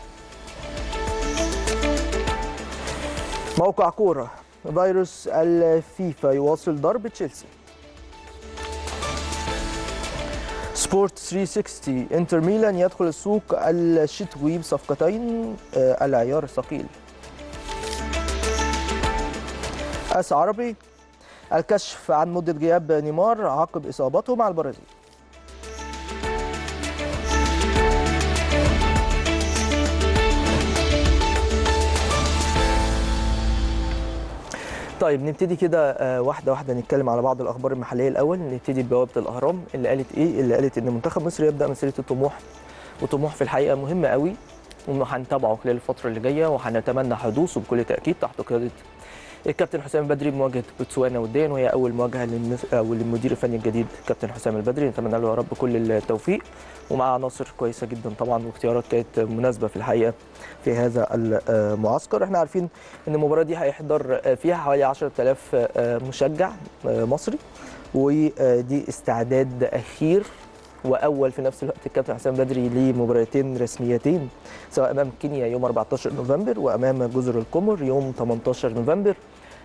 موقع كورة فيروس الفيفا يواصل ضرب تشيلسي سبورت 360 انتر ميلان يدخل السوق الشتوي بصفقتين العيار الثقيل اس عربي الكشف عن مدة غياب نيمار عقب إصابته مع البرازيل طيب نبتدي كده واحده واحده نتكلم على بعض الاخبار المحليه الاول نبتدي ببوابه الاهرام اللي قالت ايه اللي قالت ان منتخب مصر يبدا مسيره الطموح وطموح في الحقيقه مهمه قوي وهنتابعه خلال الفتره اللي جايه وهنتمنى حدوثه بكل تاكيد تحت قياده الكابتن حسام البدري بمواجهه بوتسوانا وديا وهي اول مواجهه للمس... أو للمدير الفني الجديد كابتن حسام البدري نتمنى له يا رب كل التوفيق ومع عناصر كويسه جدا طبعا واختيارات كانت مناسبه في الحقيقه في هذا المعسكر احنا عارفين ان المباراه دي هيحضر فيها حوالي 10000 مشجع مصري ودي استعداد اخير واول في نفس الوقت الكابتن حسام بدري لمباراتين رسميتين سواء امام كينيا يوم 14 نوفمبر وامام جزر القمر يوم 18 نوفمبر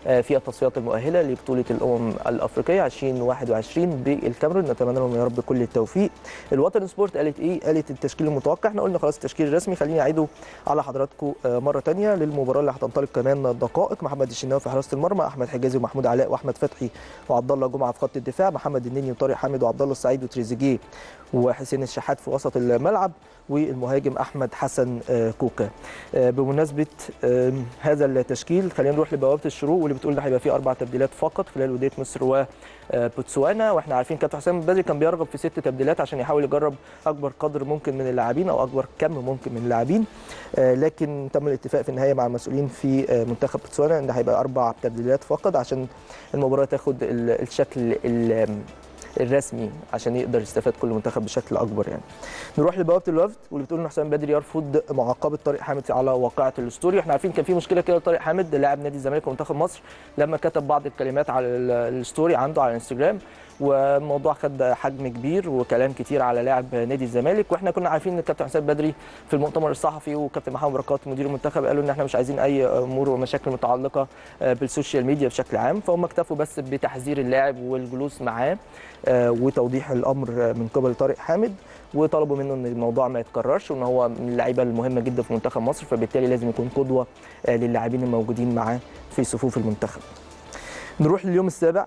آه، في التصفيات المؤهله لبطوله الامم الافريقيه 2021 بالكاميرون نتمنى لهم يا رب كل التوفيق الوطن سبورت قالت ايه قالت التشكيل المتوقع احنا قلنا خلاص التشكيل الرسمي خليني اعيده على حضراتكم آه، مره ثانيه للمباراه اللي هتنطلق كمان دقائق محمد الشناوي في حراسه المرمى احمد حجازي ومحمود علاء واحمد فتحي وعبد الله جمعه في خط الدفاع محمد النني وطارق حامد وعبد الله السعيد وتريزيجيه وحسين الشحات في وسط الملعب والمهاجم احمد حسن آه، كوكا آه، بمناسبه آه، هذا التشكيل خلينا نروح لبوابه الشروق واللي بتقول ده هيبقى فيه اربع تبديلات فقط خلال وديه مصر وبوتسوانا واحنا عارفين كابتن حسام البدري كان بيرغب في ست تبديلات عشان يحاول يجرب اكبر قدر ممكن من اللاعبين او اكبر كم ممكن من اللاعبين آه، لكن تم الاتفاق في النهايه مع المسؤولين في آه، منتخب بوتسوانا ان هيبقى اربع تبديلات فقط عشان المباراه تاخد ال- الشكل ال- الرسمي عشان يقدر يستفاد كل منتخب بشكل اكبر يعني نروح لبوابه الوفد واللي بتقول ان حسام بدري يرفض معاقبه طارق حامد على واقعه الاسطوري احنا عارفين كان في مشكله كده طارق حامد لاعب نادي الزمالك ومنتخب مصر لما كتب بعض الكلمات على ال- الستوري عنده على الانستجرام والموضوع خد حجم كبير وكلام كتير على لاعب نادي الزمالك واحنا كنا عارفين ان الكابتن حسام بدري في المؤتمر الصحفي وكابتن محمد بركات مدير المنتخب قالوا ان احنا مش عايزين اي امور ومشاكل متعلقه بالسوشيال ميديا بشكل عام فهم اكتفوا بس بتحذير اللاعب والجلوس معاه آه، وتوضيح الامر من قبل طارق حامد وطلبوا منه ان الموضوع ما يتكررش وان هو من اللعيبه المهمه جدا في منتخب مصر فبالتالي لازم يكون قدوه آه، للاعبين الموجودين معاه في صفوف المنتخب. نروح لليوم السابع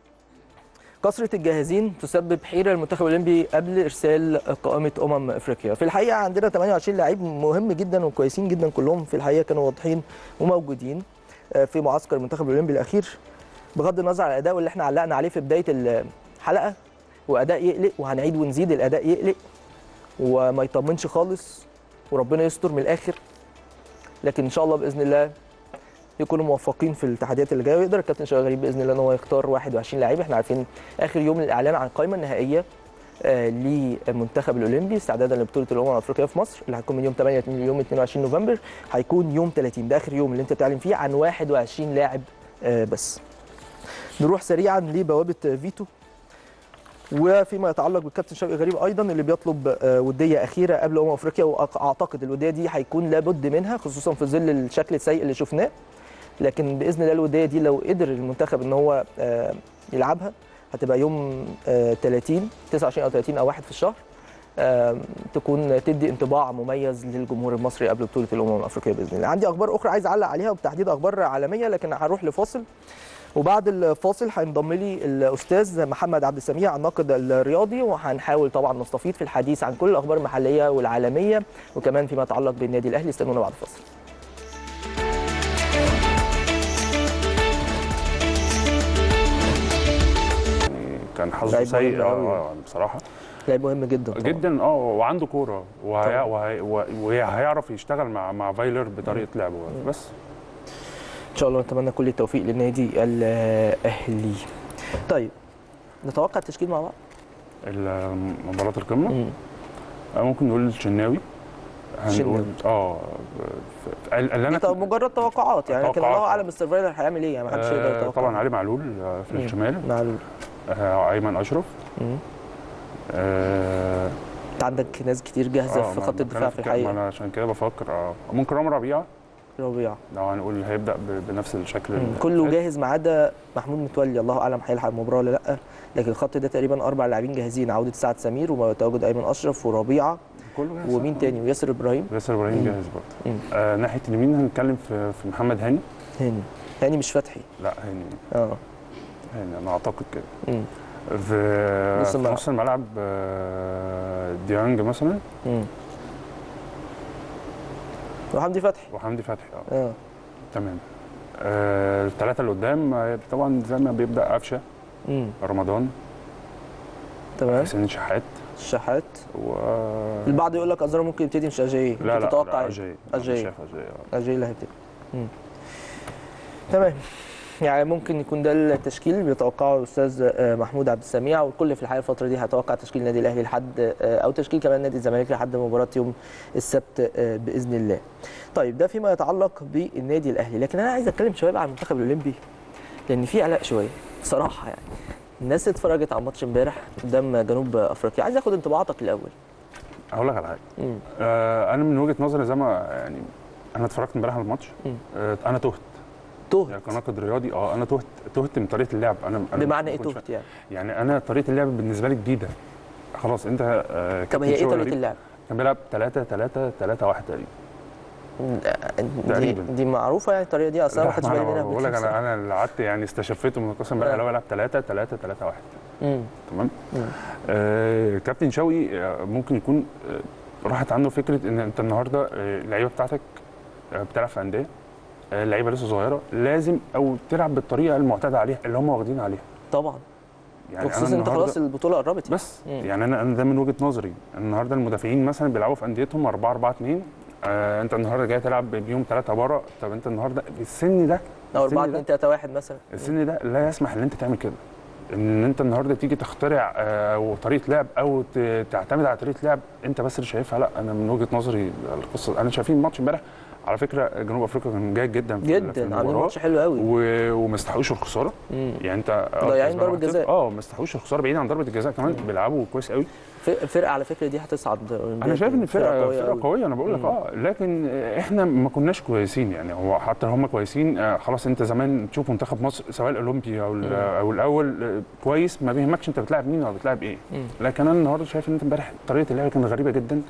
كثرة الجاهزين تسبب حيرة للمنتخب الأولمبي قبل إرسال قائمة أمم أفريقيا، في الحقيقة عندنا 28 لعيب مهم جدا وكويسين جدا كلهم في الحقيقة كانوا واضحين وموجودين آه، في معسكر المنتخب الأولمبي الأخير بغض النظر عن الأداء اللي احنا علقنا عليه في بداية الحلقة وأداء يقلق وهنعيد ونزيد الأداء يقلق وما يطمنش خالص وربنا يستر من الآخر لكن إن شاء الله بإذن الله يكونوا موفقين في التحديات اللي جايه ويقدر الكابتن شوقي غريب باذن الله ان هو يختار 21 لعيب احنا عارفين اخر يوم للاعلان عن القائمه النهائيه آه، للمنتخب الاولمبي استعدادا لبطوله الامم الافريقيه في مصر اللي هتكون من يوم 8 ليوم 22 نوفمبر هيكون يوم 30 ده اخر يوم اللي انت بتعلن فيه عن 21 لاعب آه، بس نروح سريعا لبوابه فيتو وفيما يتعلق بالكابتن شوقي غريب ايضا اللي بيطلب آه، وديه اخيره قبل امم افريقيا واعتقد الوديه دي هيكون لابد منها خصوصا في ظل الشكل السيء اللي شفناه لكن باذن الله الوديه دي لو قدر المنتخب ان هو آه، يلعبها هتبقى يوم آه، 30 29 او 30 او 1 في الشهر آه، تكون تدي انطباع مميز للجمهور المصري قبل بطوله الامم الافريقيه باذن الله عندي اخبار اخرى عايز اعلق عليها وبتحديد اخبار عالميه لكن هروح لفاصل وبعد الفاصل هينضم لي الاستاذ محمد عبد السميع الناقد الرياضي وهنحاول طبعا نستفيض في الحديث عن كل الاخبار المحليه والعالميه وكمان فيما يتعلق بالنادي الاهلي استنونا بعد الفاصل كان حظه لعيب سيء مهم أوي. اه بصراحه لعيب مهم جدا طبعا. جدا اه وعنده كوره وهي طبعا. وهي وهيعرف يشتغل مع مع فايلر بطريقه لعبه بس ان شاء الله نتمنى كل التوفيق للنادي الاهلي طيب نتوقع التشكيل مع بعض ال- مباراه القمه مم. آه، ممكن نقول الشناوي هنقول الشناوي. اه ف- ال- اللي انا دي مجرد توقعات يعني لكن توقعات. الله اعلم السرفايفر هيعمل ايه يعني ما حدش يقدر آه يتوقع طبعا علي معلول آه، في مم. الشمال معلول آه ايمن اشرف مم. آه انت عندك ناس كتير جاهزه آه، في ما- خط ما الدفاع كان في كده- ما الحقيقه انا عشان كده بفكر اه ممكن رامي ربيعه ربيع لو هنقول هيبدا ب- بنفس الشكل مم. اللي كله فات. جاهز ما عدا محمود متولي الله اعلم هيلحق المباراه ولا لا لكن الخط ده تقريبا اربع لاعبين جاهزين عوده سعد سمير وتواجد ايمن اشرف وربيعه كله جاهز ومين آه. تاني وياسر ابراهيم ياسر ابراهيم مم. جاهز برضه مم. آه ناحيه اليمين هنتكلم في في محمد هاني هاني هاني مش فتحي لا هاني اه هاني انا اعتقد كده مم. في نص في الملعب. نص الملعب آه، ديانج مثلا مم. وحمدي فتحي وحمدي فتحي اه اه تمام آه الثلاثه اللي قدام آه، طبعا زي ما بيبدا قفشه مم. رمضان تمام حسين شحات الشحات و البعض يقول لك ازارو ممكن يبتدي مش اجاي لا لا تتوقع لا إيه؟ اجاي أجاي. أنا شايف اجاي آه. اجاي اللي هيبتدي مم. تمام يعني ممكن يكون ده التشكيل اللي بيتوقعه الاستاذ آه، محمود عبد السميع والكل في الحقيقه الفتره دي هيتوقع تشكيل النادي الاهلي لحد آه، او تشكيل كمان نادي الزمالك لحد مباراه يوم السبت آه، باذن الله. طيب ده فيما يتعلق بالنادي الاهلي لكن انا عايز اتكلم شويه بقى عن المنتخب الاولمبي لان في قلق شويه بصراحه يعني الناس اتفرجت على الماتش امبارح قدام جنوب افريقيا عايز اخد انطباعاتك الاول. هقول لك على حاجه مم. آه انا من وجهه نظري زي ما يعني انا اتفرجت امبارح على الماتش مم. آه انا تهت تهت يعني كناقد رياضي اه انا تهت تهت من طريقه اللعب انا أنا بمعنى ما ايه كنتش تهت يعني يعني انا طريقه اللعب بالنسبه لي جديده خلاص انت آه طب هي ايه كابتن طريقه شوقي اللعب؟ كان بيلعب 3 3 3 1 تقريبا دي, تقريباً. دي معروفه يعني الطريقه دي اصلا ما لا، خدتش ما بالي انا منها بقول لك قبل كده انا انا اللي قعدت يعني استشفيته من القسم امبارح آه. اللي هو بيلعب 3 3 3 1 مم. تمام مم. آه كابتن شوقي آه، ممكن يكون آه راحت عنه فكره ان انت النهارده آه، اللعيبه بتاعتك آه، بتلعب في انديه آه، اللعيبه لسه صغيره لازم او تلعب بالطريقه المعتاده عليها اللي هم واخدين عليها طبعا يعني وخصوصا انت النهاردة- خلاص البطوله قربت يعني. بس مم. يعني انا انا ده من وجهه نظري النهارده المدافعين مثلا بيلعبوا في انديتهم 4 4 2 آه انت النهارده جاي تلعب بيهم ثلاثه بره طب انت النهارده السن ده او السن 4 ده 2 3 1 مثلا السن ده لا يسمح ان انت تعمل كده ان انت النهارده تيجي تخترع آه، او طريقه لعب او ت- تعتمد على طريقه لعب انت بس اللي شايفها لا انا من وجهه نظري القصه انا شايفين الماتش امبارح على فكره جنوب افريقيا كان جيد جدا في في جدا عاملين المباراه ماتش حلو قوي و- وما استحقوش الخساره مم. يعني انت آه، ضايعين كسبان ضربة 1-0. جزاء. اه ما استحقوش الخساره بعيد عن ضربه الجزاء كمان بيلعبوا كويس قوي ف- الفرقه على فكره دي هتصعد انا شايف ان الفرقه قوية فرقه أوي. قويه انا بقول لك مم. اه لكن احنا ما كناش كويسين يعني هو حتى هم كويسين آه، خلاص انت زمان تشوف منتخب مصر سواء الاولمبي او ال- مم. او الاول آه، كويس ما بيهمكش انت بتلعب مين او بتلعب ايه مم. لكن انا النهارده شايف ان انت امبارح طريقه اللعب كانت غريبه جدا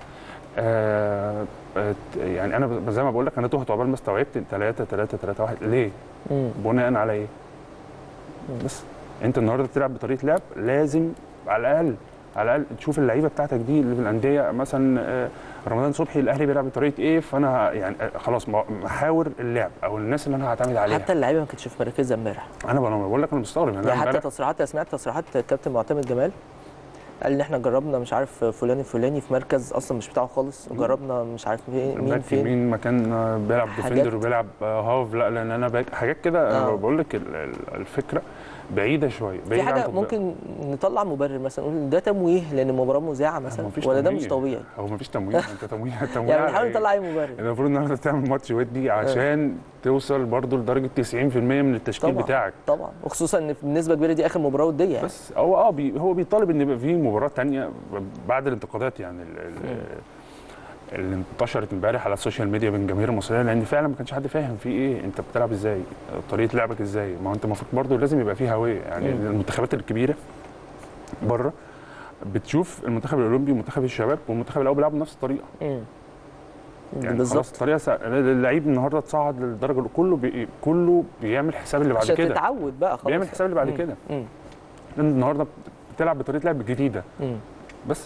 آه آه، يعني انا ب- زي ما بقول لك انا تهت عقبال ما استوعبت 3 3 3 1 ليه؟ مم. بناء على ايه؟ مم. بس انت النهارده بتلعب بطريقه لعب لازم على الاقل على الاقل تشوف اللعيبه بتاعتك دي اللي في الانديه مثلا آه، رمضان صبحي الاهلي بيلعب بطريقه ايه فانا يعني آه، خلاص ما- محاور اللعب او الناس اللي انا هعتمد عليها حتى اللعيبه ما كانتش في مركزها امبارح انا بقول- بقول لك انا مستغرب يعني يعني أنا حتى امبارح تصريحات سمعت تصريحات الكابتن معتمد جمال قال ان احنا جربنا مش عارف فلان الفلاني في مركز اصلا مش بتاعه خالص وجربنا مش عارف مين مين باك فين يمين مكان آه، بيلعب حاجات- ديفندر وبيلعب آه، هاف لا لان انا باك حاجات كده انا آه. بقول لك ال- ال- الفكره بعيده شويه في بعيده عن حاجه تطبيق. ممكن نطلع مبرر مثلا نقول ده تمويه لان المباراه مذاعه مثلا مفيش ولا ده تمويه. مش طبيعي هو مفيش تمويه انت تمويه تمويه يعني على بنحاول إيه؟ نطلع اي مبرر المفروض النهارده تعمل ماتش ودي عشان توصل برضو لدرجه 90% من التشكيل طبعا. بتاعك طبعا وخصوصا ان بنسبه كبيره دي اخر مباراه وديه يعني. بس هو اه بي هو بيطالب ان يبقى في مباراه تانية بعد الانتقادات يعني ال- ال- اللي انتشرت امبارح على السوشيال ميديا بين الجماهير المصريه لان فعلا ما كانش حد فاهم في ايه انت بتلعب ازاي طريقه لعبك ازاي ما هو انت المفروض برضو لازم يبقى فيه هويه يعني مم. المنتخبات الكبيره بره بتشوف المنتخب الاولمبي ومنتخب الشباب والمنتخب الاول بيلعبوا بنفس الطريقه مم. يعني بالظبط خلاص الطريقه سا... اللعيب النهارده تصعد للدرجه الأولى، كله بي... كله بيعمل حساب اللي بعد عشان كده تتعود بقى خلاص بيعمل حساب اللي بعد مم. كده مم. لان النهارده بتلعب بطريقه لعب جديده مم. بس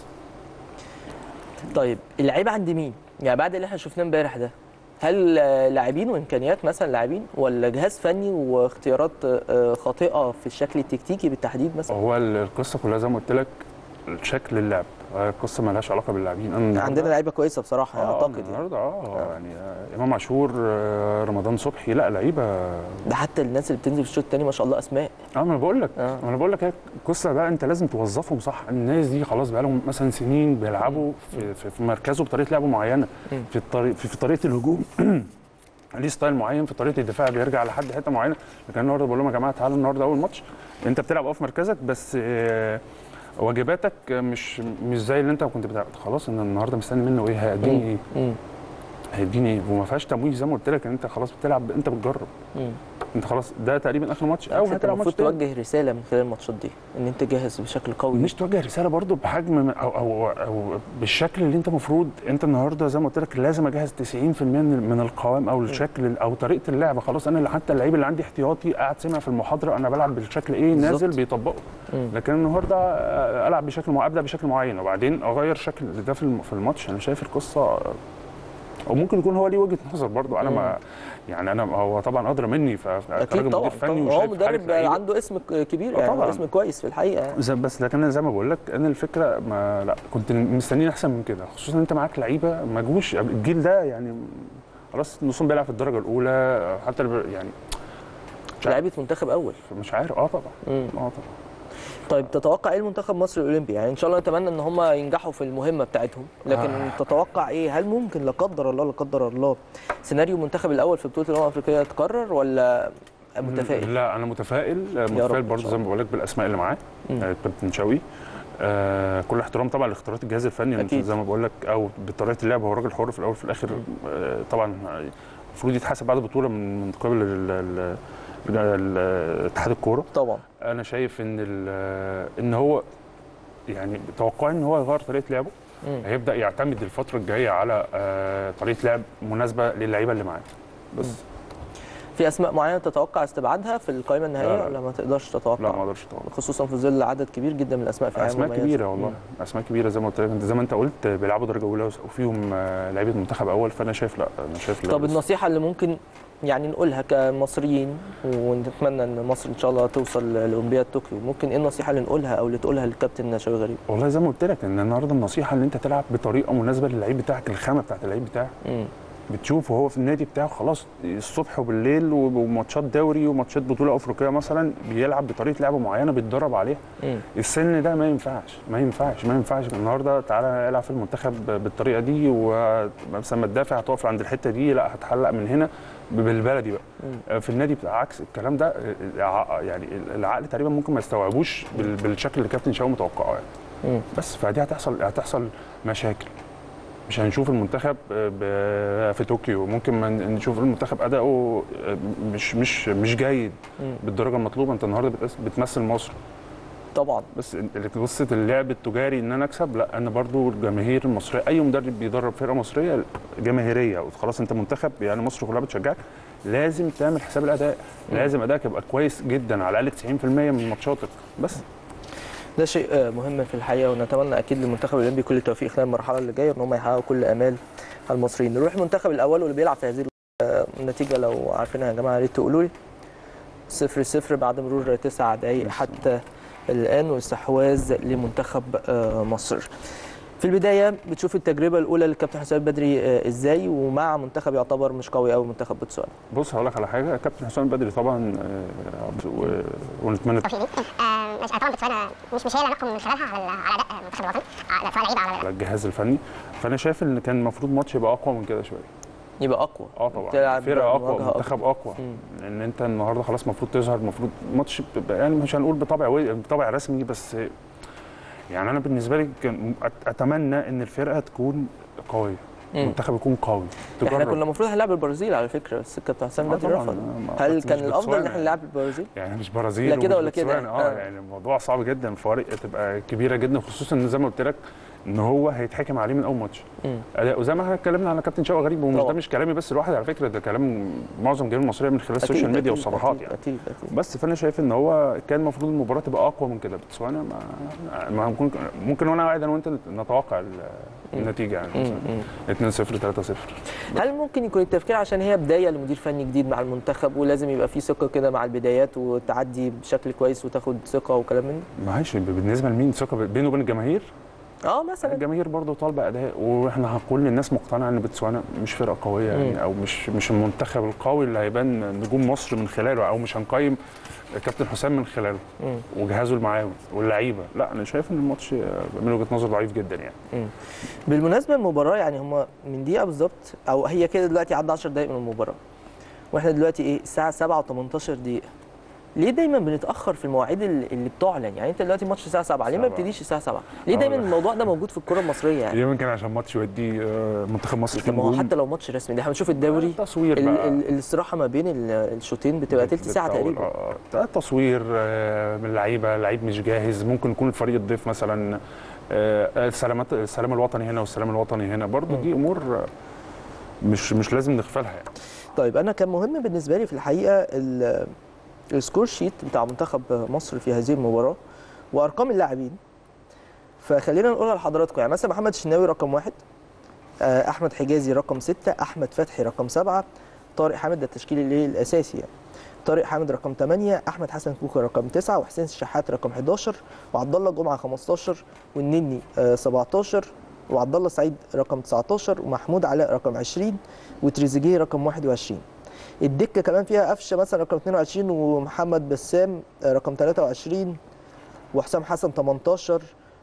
طيب اللعيبه عند مين؟ يعني بعد اللي احنا شفناه امبارح ده هل آه، لاعبين وامكانيات مثلا لاعبين ولا جهاز فني واختيارات آه، خاطئه في الشكل التكتيكي بالتحديد مثلا؟ هو القصه كلها زي ما قلت لك شكل اللعب القصه ما لهاش علاقه باللاعبين انا النهاردة- عندنا لعيبه كويسه بصراحه آه اعتقد يعني النهارده اه يعني آه، امام عاشور آه، رمضان صبحي لا لعيبه ده حتى الناس اللي بتنزل في الشوط الثاني ما شاء الله اسماء اه ما انا بقول لك آه. ما انا بقول لك هي القصه بقى انت لازم توظفهم صح الناس دي خلاص بقى لهم مثلا سنين بيلعبوا في, في, في مركزه بطريقه لعب معينه مم. في الطريق في, في طريقه الهجوم ليه ستايل معين في طريقه الدفاع بيرجع لحد حته معينه لكن النهارده بقول لهم يا جماعه تعالوا النهارده اول ماتش انت بتلعب اه في مركزك بس آه، واجباتك مش مش زي اللي انت كنت بتلعب خلاص انا النهارده مستني منه ايه هيديني ايه مم. هيديني ايه وما فيهاش تمويه زي ما قلت لك ان انت خلاص بتلعب انت بتجرب مم. انت خلاص ده تقريبا اخر ماتش او انت هتلعب ماتش المفروض تاني توجه رساله من خلال الماتشات دي ان انت جاهز بشكل قوي مش توجه رساله برضو بحجم او او او بالشكل اللي انت المفروض انت النهارده زي ما قلت لك لازم اجهز 90% من من القوام او الشكل او طريقه اللعب خلاص انا اللي حتى اللعيب اللي عندي احتياطي قاعد سمع في المحاضره انا بلعب بالشكل ايه بالظبط. نازل بيطبقه مم. لكن النهارده آه، العب بشكل معين ابدا بشكل معين وبعدين اغير شكل ده في الم- في الماتش انا شايف القصه آه، او ممكن يكون هو ليه وجهه نظر برضو انا ما يعني انا هو طبعا ادرى مني فكراجل اكيد مدير طبعا, فني طبعا. هو وشايف حالة مدرب لعيبة. عنده اسم ك- كبير آه يعني طبعاً. اسم كويس في الحقيقه يعني. زي- بس لكن انا زي ما بقول لك انا الفكره ما لا كنت مستنيين احسن من كده خصوصا ان انت معاك لعيبه ما جوش الجيل ده يعني خلاص نصهم بيلعب في الدرجه الاولى حتى الب- يعني مش عارف لعيبه منتخب اول مش عارف اه طبعا مم. اه طبعا طيب تتوقع ايه المنتخب مصر الاولمبي يعني ان شاء الله نتمنى ان هم ينجحوا في المهمه بتاعتهم لكن آه. تتوقع ايه هل ممكن لا قدر الله لا قدر الله سيناريو المنتخب الاول في بطوله الامم الافريقيه يتكرر ولا متفائل لا انا متفائل رب متفائل إن برضه شاء زي ما بقول لك بالاسماء اللي معاه مم. آه، كابتن شوقي آه كل احترام طبعا لاختيارات الجهاز الفني أكيد. زي ما بقول لك او بطريقه اللعب هو راجل حر في الاول وفي الاخر آه طبعا المفروض يتحسب بعد بطوله من من قبل ال- ال- ال- ال- اتحاد الكوره طبعا انا شايف ان ال- ان هو يعني توقعي ان هو يغير طريقه لعبه مم. هيبدا يعتمد الفتره الجايه على آه، طريقه لعب مناسبه للعيبه اللي معاه بس في اسماء معينه تتوقع استبعادها في القائمه النهائيه لا، لا. ولا ما تقدرش تتوقع لا ما اقدرش طبعا خصوصا في ظل عدد كبير جدا من الاسماء في اسماء مميزة. كبيره والله مم. اسماء كبيره زي ما قلت لك انت زي ما انت قلت بيلعبوا درجه اولى وفيهم آه، لعيبه منتخب اول فانا شايف لا انا شايف لا طب بس. النصيحه اللي ممكن يعني نقولها كمصريين ونتمنى ان مصر ان شاء الله توصل لاولمبياد طوكيو ممكن ايه النصيحه اللي نقولها او اللي تقولها للكابتن شوقي غريب والله زي ما قلت لك ان النهارده النصيحه ان انت تلعب بطريقه مناسبه للعيب بتاعك الخامه بتاعت اللعيب بتاعك مم. بتشوفه هو في النادي بتاعه خلاص الصبح وبالليل وماتشات دوري وماتشات بطوله افريقيه مثلا بيلعب بطريقه لعب معينه بيتدرب عليها مم. السن ده ما ينفعش ما ينفعش ما ينفعش النهارده تعالى العب في المنتخب بالطريقه دي ومثلا ما تدافع هتقف عند الحته دي لا هتحلق من هنا بالبلدي بقى مم. في النادي بتاع عكس الكلام ده الع- يعني العقل تقريبا ممكن ما يستوعبوش بال- بالشكل اللي كابتن شاو متوقعه يعني مم. بس فدي هتحصل هتحصل مشاكل مش هنشوف المنتخب ب- في طوكيو ممكن ما نشوف المنتخب اداؤه مش مش مش جيد مم. بالدرجه المطلوبه انت النهارده بتس- بتمثل مصر طبعا بس اللي قصه اللعب التجاري ان انا اكسب لا انا برضو الجماهير المصريه اي مدرب بيدرب فرقه مصريه جماهيريه خلاص انت منتخب يعني مصر كلها بتشجعك لازم تعمل حساب الاداء لازم ادائك يبقى كويس جدا على الاقل 90% من ماتشاتك بس ده شيء آه، مهم في الحقيقه ونتمنى اكيد للمنتخب الاولمبي كل التوفيق خلال المرحله اللي جايه ان هم يحققوا كل امال المصريين نروح المنتخب الاول واللي بيلعب في هذه آه، النتيجه لو عارفينها يا جماعه يا ريت تقولوا لي 0 0 بعد مرور تسع دقائق حتى الان واستحواذ لمنتخب آه، مصر في البدايه بتشوف التجربه الاولى للكابتن حسام البدري آه، ازاي ومع منتخب يعتبر مش قوي قوي منتخب بوتسوانا بص هقول لك على حاجه كابتن حسام بدري طبعا آه، و- ونتمنى التوفيق ليه آه، مش طبعا بتسوانا مش مش هي اللي نحكم من خلالها على على اداء المنتخب الوطني على سواء لعيبه على على الجهاز الفني فانا شايف ان كان المفروض ماتش يبقى اقوى من كده شويه يبقى اقوى اه طبعا تلعب فرقه اقوى مواجهة منتخب اقوى مم. لان انت النهارده خلاص المفروض تظهر المفروض ماتش ب- يعني مش هنقول بطبع وي- بطبع رسمي بس يعني انا بالنسبه لي كان أت- اتمنى ان الفرقه تكون قويه مم. المنتخب يكون قوي احنا تجرب. كنا المفروض هنلعب البرازيل على فكره بس الكابتن حسام آه بدري طبعاً، رفض آه، هل مش كان الافضل ان بوتسوانا احنا نلعب البرازيل؟ يعني مش برازيل لا كده ومش ولا كده بوتسوانا. اه آه. يعني الموضوع صعب جدا الفوارق تبقى كبيره جدا خصوصا ان زي ما قلت لك ان هو هيتحكم عليه من اول ماتش مم. اداء وزي ما احنا اتكلمنا على كابتن شوقي غريب ومش طبعاً. ده مش كلامي بس لوحدي على فكره ده كلام معظم الجماهير المصريه من خلال السوشيال أكيد، ميديا أكيد، والصفحات أكيد، يعني اكيد اكيد بس فانا شايف ان هو كان المفروض المباراه تبقى اقوى من كده بتسوانا ما, ما ممكن ممكن وانا قاعد انا وانت نتوقع ال- النتيجه يعني مم. مثلا مم. 2 0 3 0 هل ممكن يكون التفكير عشان هي بدايه لمدير فني جديد مع المنتخب ولازم يبقى في ثقه كده مع البدايات وتعدي بشكل كويس وتاخد ثقه وكلام من ده؟ معلش بالنسبه لمين ثقه بينه وبين الجماهير اه مثلا الجماهير برضه طالبه اداء واحنا كل الناس مقتنعه ان بتسوانا مش فرقه قويه مم. يعني او مش مش المنتخب القوي اللي هيبان نجوم مصر من خلاله او مش هنقيم كابتن حسام من خلاله مم. وجهازه المعاون واللعيبه لا انا شايف ان الماتش من وجهه نظر ضعيف جدا يعني مم. بالمناسبه المباراه يعني هم من دقيقه بالظبط او هي كده دلوقتي عدى 10 دقائق من المباراه واحنا دلوقتي ايه الساعه 7 و18 دقيقه ليه دايما بنتاخر في المواعيد اللي اللي بتعلن يعني انت دلوقتي ماتش الساعه 7 ليه ما سبعة. بتبتديش الساعه 7 ليه آه، دايما لا. الموضوع ده موجود في الكره المصريه يعني يمكن عشان ماتش يوديه آه، منتخب مصر فيه طب ما هو نجوم. حتى لو ماتش رسمي ده احنا بنشوف الدوري تصوير ال- بقى ال- الاستراحه ما بين ال- الشوطين بتبقى تلت ساعه بالتطور. تقريبا آه، آه، تصوير آه، من اللعيبه لعيب مش جاهز ممكن يكون الفريق الضيف مثلا آه، السلامات السلام الوطني هنا والسلام الوطني هنا برضو مم. دي امور آه، مش مش لازم نغفلها يعني طيب انا كان مهم بالنسبه لي في الحقيقه ال- السكور شيت بتاع منتخب مصر في هذه المباراه وارقام اللاعبين فخلينا نقولها لحضراتكم يعني مثلا محمد الشناوي رقم واحد آه، احمد حجازي رقم ستة احمد فتحي رقم سبعة طارق حامد ده التشكيل اللي الاساسي يعني طارق حامد رقم 8 احمد حسن كوكا رقم 9 وحسين الشحات رقم 11 وعبد الله جمعه 15 والنني آه، 17 وعبد الله سعيد رقم 19 ومحمود علاء رقم 20 وتريزيجيه رقم 21 الدكه كمان فيها قفشه مثلا رقم 22 ومحمد بسام آه، رقم 23 وحسام حسن 18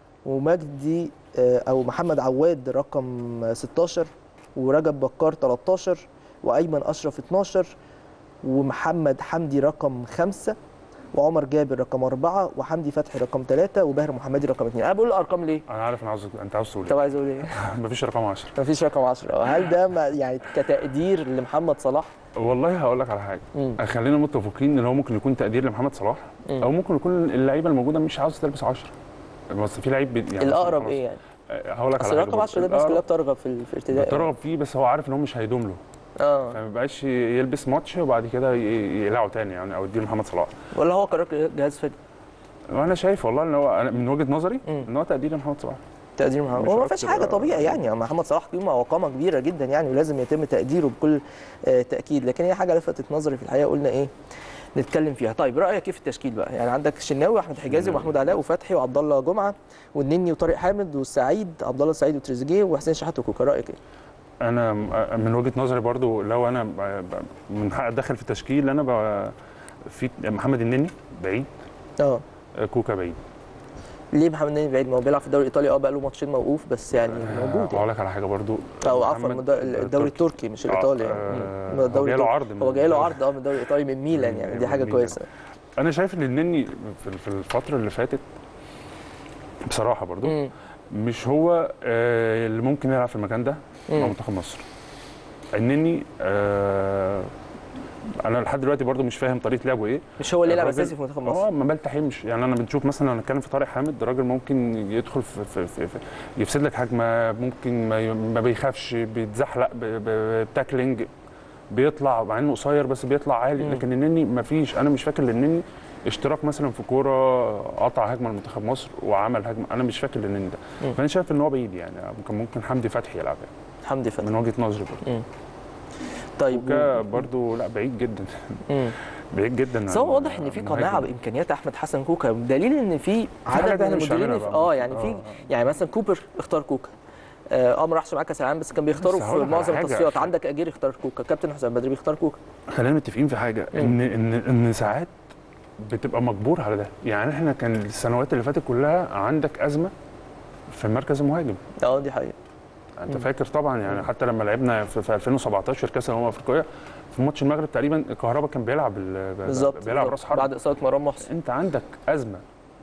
ومجدي آه، او محمد عواد رقم آه، 16 ورجب بكار 13 وايمن اشرف 12 ومحمد حمدي رقم 5 وعمر جابر رقم أربعة وحمدي فتحي رقم ثلاثة وباهر محمدي رقم اثنين أنا بقول الأرقام ليه؟ انا عارف انا عاوز انت عاوز تقول طب ايه عايز أقول إيه؟ مفيش رقم 10 مفيش رقم 10 هل ده ما- يعني كتقدير لمحمد صلاح؟ والله هقول لك على حاجه مم. خلينا متفقين ان هو ممكن يكون تقدير لمحمد صلاح مم. او ممكن يكون اللعيبه الموجوده مش عاوز تلبس 10 بس في لعيب بي- يعني الأقرب خلاص. إيه يعني؟ آه، هقول لك أصل على حاجه رقم برضه. 10 ده الناس كلها الأقرب بترغب في ال- في الارتداء بترغب فيه بس هو عارف ان هو مش هيدوم له اه فما بقاش يلبس ماتش وبعد كده ي- يقلعه تاني يعني او يديه لمحمد صلاح ولا هو قرار جهاز فني وانا شايف والله ان هو أنا من وجهه نظري مم. ان هو تقدير لمحمد صلاح تقدير محمد مش هو ما أكتر، فيش حاجه آه. طبيعي يعني محمد صلاح قيمه وقامه كبيره جدا يعني ولازم يتم تقديره بكل آه، تاكيد لكن هي حاجه لفتت نظري في الحقيقه قلنا ايه نتكلم فيها طيب رايك ايه في التشكيل بقى يعني عندك الشناوي واحمد حجازي شناوي. ومحمود علاء وفتحي وعبد الله جمعه والنني وطارق حامد والسعيد عبد الله السعيد وتريزيجيه وحسين شحات وكوكا رايك ايه انا م- من وجهه نظري برضو لو انا ب- ب- من حق داخل في التشكيل انا ب- في محمد النني بعيد اه كوكا بعيد ليه محمد النني بعيد ما هو بيلعب في الدوري الايطالي اه بقى له ماتشين موقوف بس يعني موجود اقول لك على حاجه برضو او عفوا محمد من الد- الدوري التركي مش الايطالي يعني. آه، مم. هو الدوري جاي له التركي. عرض من هو جاي له الدوري. عرض اه من الدوري الايطالي من ميلان يعني دي من حاجه ميلان. كويسه انا شايف ان النني في في الفتره اللي فاتت بصراحه برضو مم. مش هو آه، اللي ممكن يلعب في المكان ده مع مم. منتخب مصر النني آه، انا لحد دلوقتي برضو مش فاهم طريقه لعبه ايه مش هو اللي يلعب الراجل- اساسي في منتخب مصر اه ما بلتحمش يعني انا بنشوف مثلا لو نتكلم في طارق حامد الراجل ممكن يدخل في, في, في, في يفسد لك هجمه ممكن ما, ي- ما بيخافش بيتزحلق ب- ب- بتاكلينج بيطلع مع انه قصير بس بيطلع عالي مم. لكن النني ما فيش انا مش فاكر للنني اشتراك مثلا في كوره قطع هجمه لمنتخب مصر وعمل هجمه انا مش فاكر للنني ده مم. فانا شايف ان هو بعيد يعني ممكن ممكن حمدي فتحي يلعب يعني حمدي فتحي من وجهه نظري برضه طيب كوكا برضه لا بعيد جدا مم. بعيد جدا بس هو عن- واضح ان في قناعه مهاجم. بامكانيات احمد حسن كوكا بدليل ان في حاجات عدد من إحنا مش المديرين فاهمينها في- بقى. اه يعني في آه. يعني مثلا كوبر اختار كوكا اه آه، ما راحش معاه كاس العالم بس كان بيختاروا بس في هقول لك على معظم حاجة. التصفيات عندك اجير اختار كوكا كابتن حسام بدري بيختار كوكا خلينا متفقين في حاجه ان ان ان ساعات بتبقى مجبور على ده يعني احنا كان السنوات اللي فاتت كلها عندك ازمه في مركز المهاجم اه دي حقيقه انت مم. فاكر طبعا يعني حتى لما لعبنا في, في 2017 كاس الامم الافريقيه في ماتش المغرب تقريبا الكهرباء كان بيلعب ال- بالظبط بيلعب بالظبط. راس حرب بعد اصابه مروان محسن انت عندك ازمه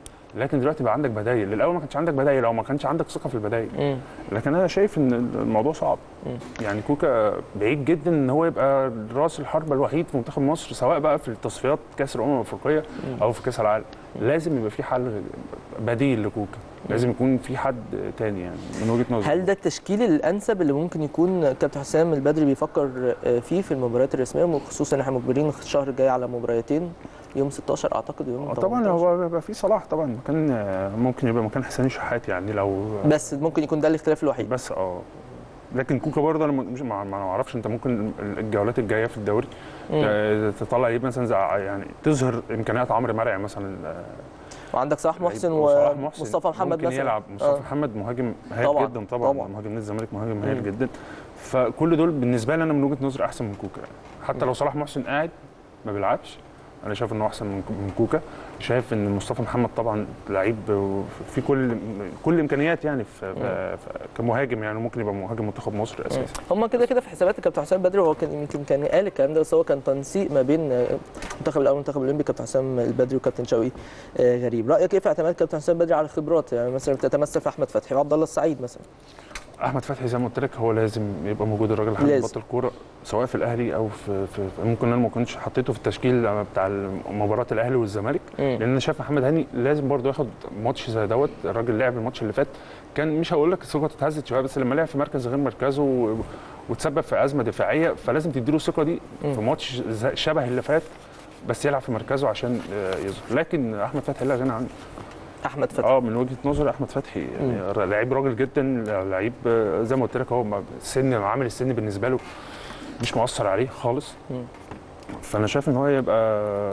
لكن دلوقتي بقى عندك بدايل الاول ما كانش عندك بدايل او ما كانش عندك ثقه في البدايل مم. لكن انا شايف ان الموضوع صعب مم. يعني كوكا بعيد جدا ان هو يبقى راس الحربه الوحيد في منتخب مصر سواء بقى في التصفيات كاس الامم الافريقيه او في كاس العالم لازم يبقى في حل بديل لكوكا لازم يكون في حد تاني يعني من وجهه نظري هل ده التشكيل الانسب اللي ممكن يكون كابتن حسام البدري بيفكر آه، فيه في المباريات الرسميه خصوصا ان احنا مجبرين الشهر الجاي على مباريتين يوم 16 اعتقد ويوم آه طبعا 18. هو بيبقى في صلاح طبعا مكان ممكن يبقى مكان حسين شحات يعني لو بس ممكن يكون ده الاختلاف الوحيد بس اه لكن كوكا برضه انا مش ما ما اعرفش انت ممكن الجولات الجايه في الدوري مم. آه، تطلع ايه مثلا زي يعني تظهر امكانيات عمرو مرعي مثلا آه، وعندك صلاح محسن وصلاح محسن ومصطفى محمد ممكن مثلا يلعب مصطفى آه. محمد مهاجم هايل طبعاً، جدا طبعا, طبعاً. مهاجم نادي الزمالك مهاجم مم. هايل جدا فكل دول بالنسبه لي انا من وجهه نظري احسن من كوكا يعني. حتى لو صلاح محسن قاعد ما بيلعبش انا شايف انه احسن من من كوكا شايف ان مصطفى محمد طبعا لعيب في كل كل الامكانيات يعني في في- كمهاجم يعني ممكن يبقى مهاجم منتخب مصر اساسا هم كده كده في حسابات الكابتن حسام بدري هو كان يمكن كان قال الكلام ده بس هو كان تنسيق ما بين آه، المنتخب الاول والمنتخب الاولمبي كابتن حسام البدري وكابتن شوقي آه، غريب رايك ايه في اعتماد كابتن حسام بدري على الخبرات يعني مثلا بتتمثل في احمد فتحي وعبد الله السعيد مثلا احمد فتحي زي ما قلت لك هو لازم يبقى موجود الراجل حابب لازم. يبطل كوره سواء في الاهلي او في, في في- ممكن انا ما كنتش حطيته في التشكيل بتاع مباراه الاهلي والزمالك مم. لان انا شايف محمد هاني لازم برضه ياخد ماتش زي دوت الراجل لعب الماتش اللي فات كان مش هقول لك ثقته اتهزت شويه بس لما لعب في مركز غير مركزه و- وتسبب في ازمه دفاعيه فلازم تديله الثقه دي مم. في ماتش زي- شبه اللي فات بس يلعب في مركزه عشان آه، يظهر لكن احمد فتحي لا غنى عنه احمد فتحي اه من وجهه نظري احمد فتحي يعني لعيب راجل جدا لعيب آه، زي ما قلت لك هو ما- السن عامل السن بالنسبه له مش مؤثر عليه خالص مم. فانا شايف ان هو يبقى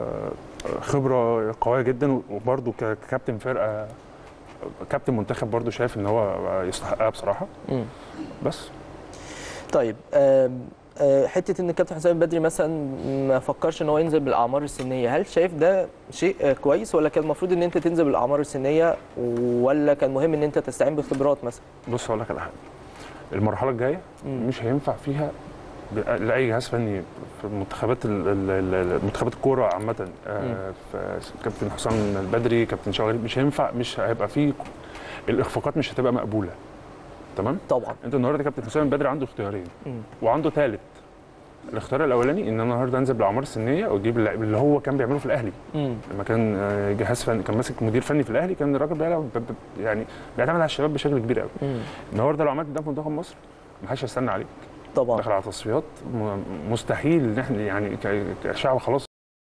خبره قويه جدا وبرده ككابتن فرقه كابتن منتخب برده شايف ان هو يستحقها بصراحه مم. بس طيب آم، آه، حته ان الكابتن حسام البدري مثلا ما فكرش ان هو ينزل بالاعمار السنيه هل شايف ده شيء آه، كويس ولا كان المفروض ان انت تنزل بالاعمار السنيه ولا كان مهم ان انت تستعين بخبرات مثلا بص هقول لك على حاجه المرحله الجايه مم. مش هينفع فيها ب- لاي جهاز فني في منتخبات ال- ال- ال- منتخبات الكوره عامه آه، في كابتن حسام البدري كابتن شاغري مش هينفع مش هيبقى فيه الاخفاقات مش هتبقى مقبوله تمام طبعا انت النهارده كابتن حسام البدري عنده اختيارين مم. وعنده ثالث الاختيار الاولاني ان انا النهارده انزل بالاعمار السنيه واجيب اللاعب اللي هو كان بيعمله في الاهلي مم. لما كان آه، جهاز فني كان ماسك مدير فني في الاهلي كان الراجل بيلعب ب- ب- يعني بيعتمد على الشباب بشكل كبير قوي مم. النهارده لو عملت ده في منتخب مصر ما حدش هيستنى عليك طبعا داخل على تصفيات م- مستحيل ان احنا يعني ك- كشعب خلاص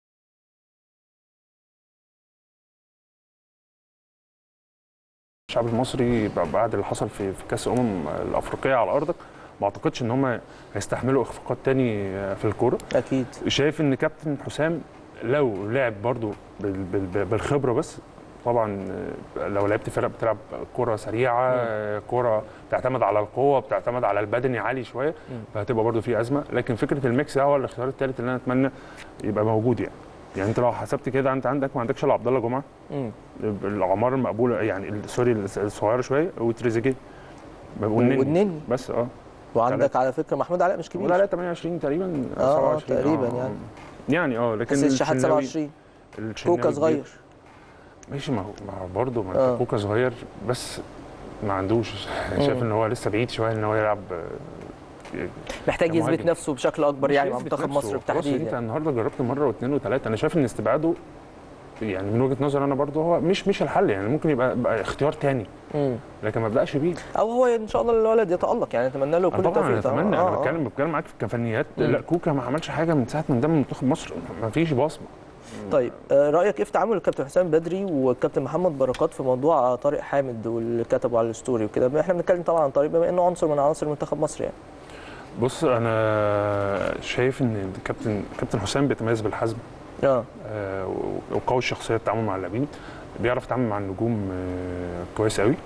الشعب المصري ب- بعد اللي حصل في في كاس الامم الافريقيه على ارضك ما اعتقدش ان هم هيستحملوا اخفاقات تاني في الكوره اكيد شايف ان كابتن حسام لو لعب برضو بال- بال- بالخبره بس طبعا آه، لو لعبت فرق بتلعب كره سريعه آه، كره بتعتمد على القوه بتعتمد على البدني عالي شويه مم. فهتبقى برضو في ازمه لكن فكره الميكس ده هو الاختيار الثالث اللي انا اتمنى يبقى موجود يعني يعني انت لو حسبت كده انت عندك ما عندكش الا عبد الله جمعه مم. الاعمار المقبوله يعني ال- سوري الصغيره شويه وتريزيجيه والنني والنني بس اه وعندك على فكره محمود علاء مش كبير لا لا 28 تقريبا آه، 27 تقريباً آه. يعني. يعني اه لكن حسين الشحات الشناوي- 27 الشناوي كوكا كبير. صغير ماشي ما هو ما هو برضه ما آه. آه. كوكا صغير بس ما عندوش يعني شايف مم. ان هو لسه بعيد شويه ان هو يلعب آه، محتاج يثبت كمهاجم. نفسه بشكل اكبر مش يعني مع هيثبت منتخب نفسه. مصر خلاص بالتحديد انت يعني. النهارده جربت مره واثنين وثلاثه انا شايف ان استبعاده يعني من وجهه نظري انا برضه هو مش مش الحل يعني ممكن يبقى, يبقى اختيار تاني مم. لكن ما ابداش بيه او هو ان شاء الله الولد يتالق يعني اتمنى له كل طبعا انا التوفيق اتمنى آه، انا آه. بتكلم بتكلم معاك في كفنيات مم. لا كوكا ما عملش حاجه من ساعه ما انضم منتخب مصر ما فيش بصمه طيب آه، رايك ايه في تعامل الكابتن حسام بدري والكابتن محمد بركات في موضوع آه، طارق حامد واللي كتبوا على الستوري وكده احنا بنتكلم طبعا عن طارق بما انه عنصر من عناصر منتخب مصر يعني بص انا شايف ان الكابتن كابتن حسام بيتميز بالحزم اه آه، وقوي الشخصيه التعامل مع اللاعبين بيعرف يتعامل مع النجوم آه، كويس قوي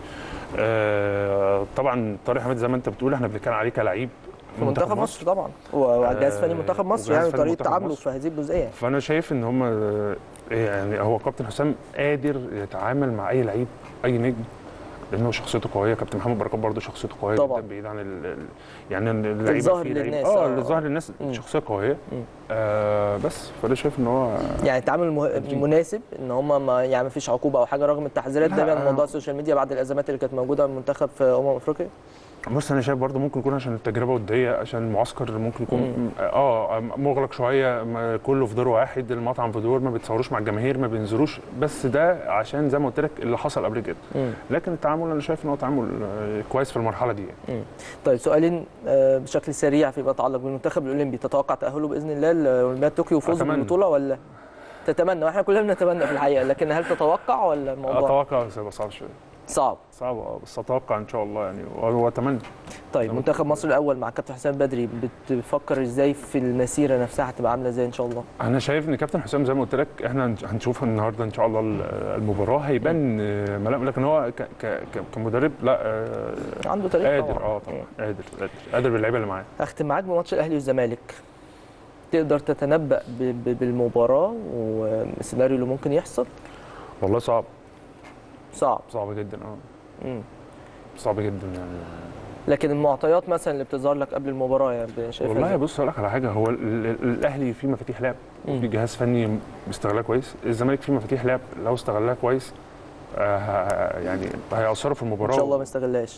آه، طبعا طارق حماد زي ما انت بتقول احنا بنتكلم عليه كلاعب في منتخب مصر طبعا وجهاز فني آه، منتخب مصر وجهاز يعني فني طريقه منتخب تعامله مصر. في هذه الجزئيه فانا شايف ان هم يعني هو كابتن حسام قادر يتعامل مع اي لعيب اي نجم لانه شخصيته قويه كابتن محمد بركات برضه شخصيته قويه طبعاً. جدا بعيد عن ال ال- يعني إن اللعيبه الظاهر في لعيبة- للناس، اه آه. اللي ظاهر للناس مم. شخصيه قويه مم. آه بس فانا شايف ان هو يعني التعامل المه... أكيد. مناسب ان هم ما يعني ما فيش عقوبه او حاجه رغم التحذيرات لا، دايما من أنا- موضوع السوشيال ميديا بعد الازمات اللي كانت موجوده من المنتخب في امم افريقيا بص انا شايف برضه ممكن يكون عشان التجربه وديه عشان المعسكر ممكن يكون مم. اه مغلق شويه ما- كله في دور واحد المطعم في دور ما بيتصوروش مع الجماهير ما بينزلوش بس ده عشان زي ما قلت لك اللي حصل قبل كده لكن التعامل انا شايف ان هو تعامل آه، كويس في المرحله دي يعني. طيب سؤالين آه، بشكل سريع فيما يتعلق بالمنتخب الاولمبي تتوقع تاهله باذن الله لاولمبياد طوكيو وفوزه أتمنى. بالبطوله ولا تتمنى واحنا كلنا بنتمنى في الحقيقه لكن هل تتوقع ولا الموضوع اتوقع بس هيبقى صعب شويه صعب صعب اه بس اتوقع ان شاء الله يعني واتمنى طيب تمام. منتخب مصر الاول مع كابتن حسام بدري بتفكر ازاي في المسيره نفسها هتبقى عامله ازاي ان شاء الله انا شايف ان كابتن حسام زي ما قلت لك احنا هنش- هنشوف النهارده ان شاء الله ال- المباراه هيبان آه، ملام لكن هو ك ك ك- كمدرب لا آه، عنده تاريخ قادر طبعاً. اه طبعا قادر قادر قادر باللعيبه اللي معاه اختم معاك بماتش الاهلي والزمالك تقدر تتنبأ ب- ب- بالمباراه والسيناريو اللي ممكن يحصل والله صعب صعب صعب جدا اه مم. صعب جدا يعني لكن المعطيات مثلا اللي بتظهر لك قبل المباراه يعني شايفها والله إزاي؟ بص اقول لك على حاجه هو ال- ال- الاهلي فيه مفاتيح لعب مم. في جهاز فني بيستغلها كويس الزمالك فيه مفاتيح لعب لو استغلها كويس آه ه- يعني هيأثروا في المباراه ان شاء الله ما استغلهاش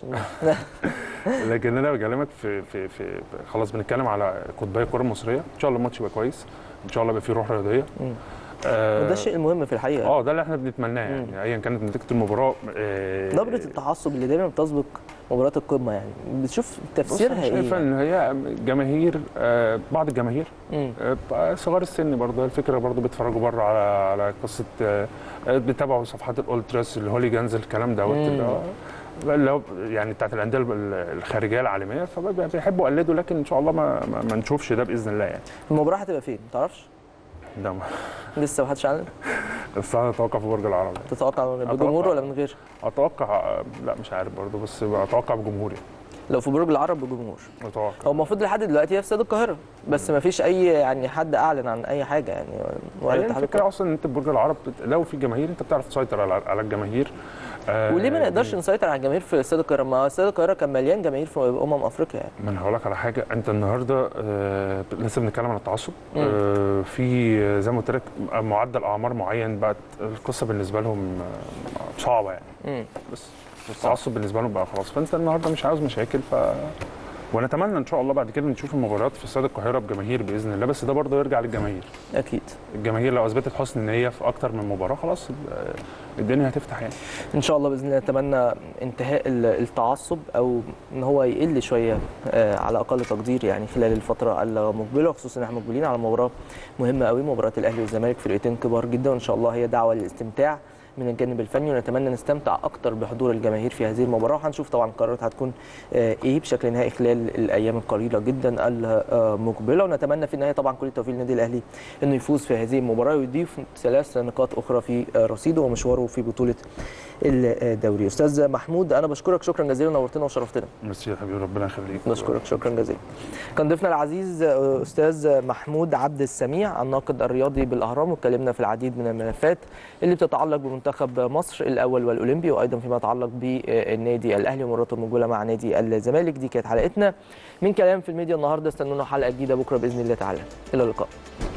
لكن انا بكلمك في في في خلاص بنتكلم على قطبي الكره المصريه ان شاء الله الماتش يبقى كويس ان شاء الله يبقى فيه روح رياضيه مم. آه وده الشيء المهم في الحقيقه اه ده اللي احنا بنتمناه مم. يعني ايا كانت نتيجه المباراه آه نبره التعصب اللي دايما بتسبق مباراه القمه يعني بتشوف بص تفسيرها انا ايه شايفه ان هي جماهير آه بعض الجماهير مم. آه، صغار السن برضه الفكره برضه بيتفرجوا بره على على قصه آه، آه، بيتابعوا صفحات الالتراس الهوليجانز الكلام دوت مم. اللي هو- اللي هو يعني بتاعت الانديه ال- الخارجيه العالميه فبيحبوا يقلدوا لكن ان شاء الله ما, ما, ما نشوفش ده باذن الله يعني المباراه هتبقى فين ما تعرفش ده ما- لسه ما حدش عارف بس انا اتوقع في برج العرب تتوقع بجمهور أتوقع. ولا من غير اتوقع آه، لا مش عارف برضه بس اتوقع بجمهور يعني لو في برج العرب بجمهور متوقع هو المفروض لحد دلوقتي هي في استاد القاهره بس ما فيش اي يعني حد اعلن عن اي حاجه يعني ولا هي اتحاد الكرة. الفكره اصلا ان انت برج العرب بت- لو في جماهير انت بتعرف تسيطر على على الجماهير آه، وليه ما نقدرش دي- نسيطر على الجماهير في استاد القاهره ما استاد القاهره كان مليان جماهير في امم افريقيا يعني ما انا هقول لك على حاجه انت النهارده آه لسه بنتكلم عن التعصب مم. آه في آه، زي ما قلت لك معدل اعمار معين بقت القصه بالنسبه لهم آه صعبه يعني مم. بس التعصب بالنسبه لهم بقى خلاص فانت النهارده مش عاوز مشاكل ف ونتمنى ان شاء الله بعد كده نشوف المباريات في استاد القاهره بجماهير باذن الله بس ده برضه يرجع للجماهير اكيد الجماهير لو اثبتت حسن النيه في اكتر من مباراه خلاص آه، الدنيا هتفتح يعني ان شاء الله باذن الله نتمنى انتهاء ال- التعصب او ان هو يقل شويه آه، على اقل تقدير يعني خلال الفتره المقبله خصوصا ان احنا مقبلين على مباراه مهمه قوي مباراه الاهلي والزمالك فرقتين كبار جدا وان شاء الله هي دعوه للاستمتاع من الجانب الفني ونتمنى نستمتع اكتر بحضور الجماهير في هذه المباراه وهنشوف طبعا القرارات هتكون آه، ايه بشكل نهائي خلال الايام القليله جدا المقبله ونتمنى في النهايه طبعا كل التوفيق للنادي الاهلي انه يفوز في هذه المباراه ويضيف ثلاث نقاط اخرى في آه، رصيده ومشواره في بطوله الدوري استاذ محمود انا بشكرك شكرا جزيلا نورتنا وشرفتنا ميرسي يا حبيبي ربنا يخليك نشكرك شكرا جزيلا كان ضيفنا العزيز آه، استاذ محمود عبد السميع الناقد الرياضي بالاهرام واتكلمنا في العديد من الملفات اللي بتتعلق بمنتخب مصر الاول والاولمبي وايضا فيما يتعلق بالنادي الاهلي ومباراته المقبله مع نادي الزمالك دي كانت حلقتنا من كلام في الميديا النهارده استنونا حلقه جديده بكره باذن الله تعالى الى اللقاء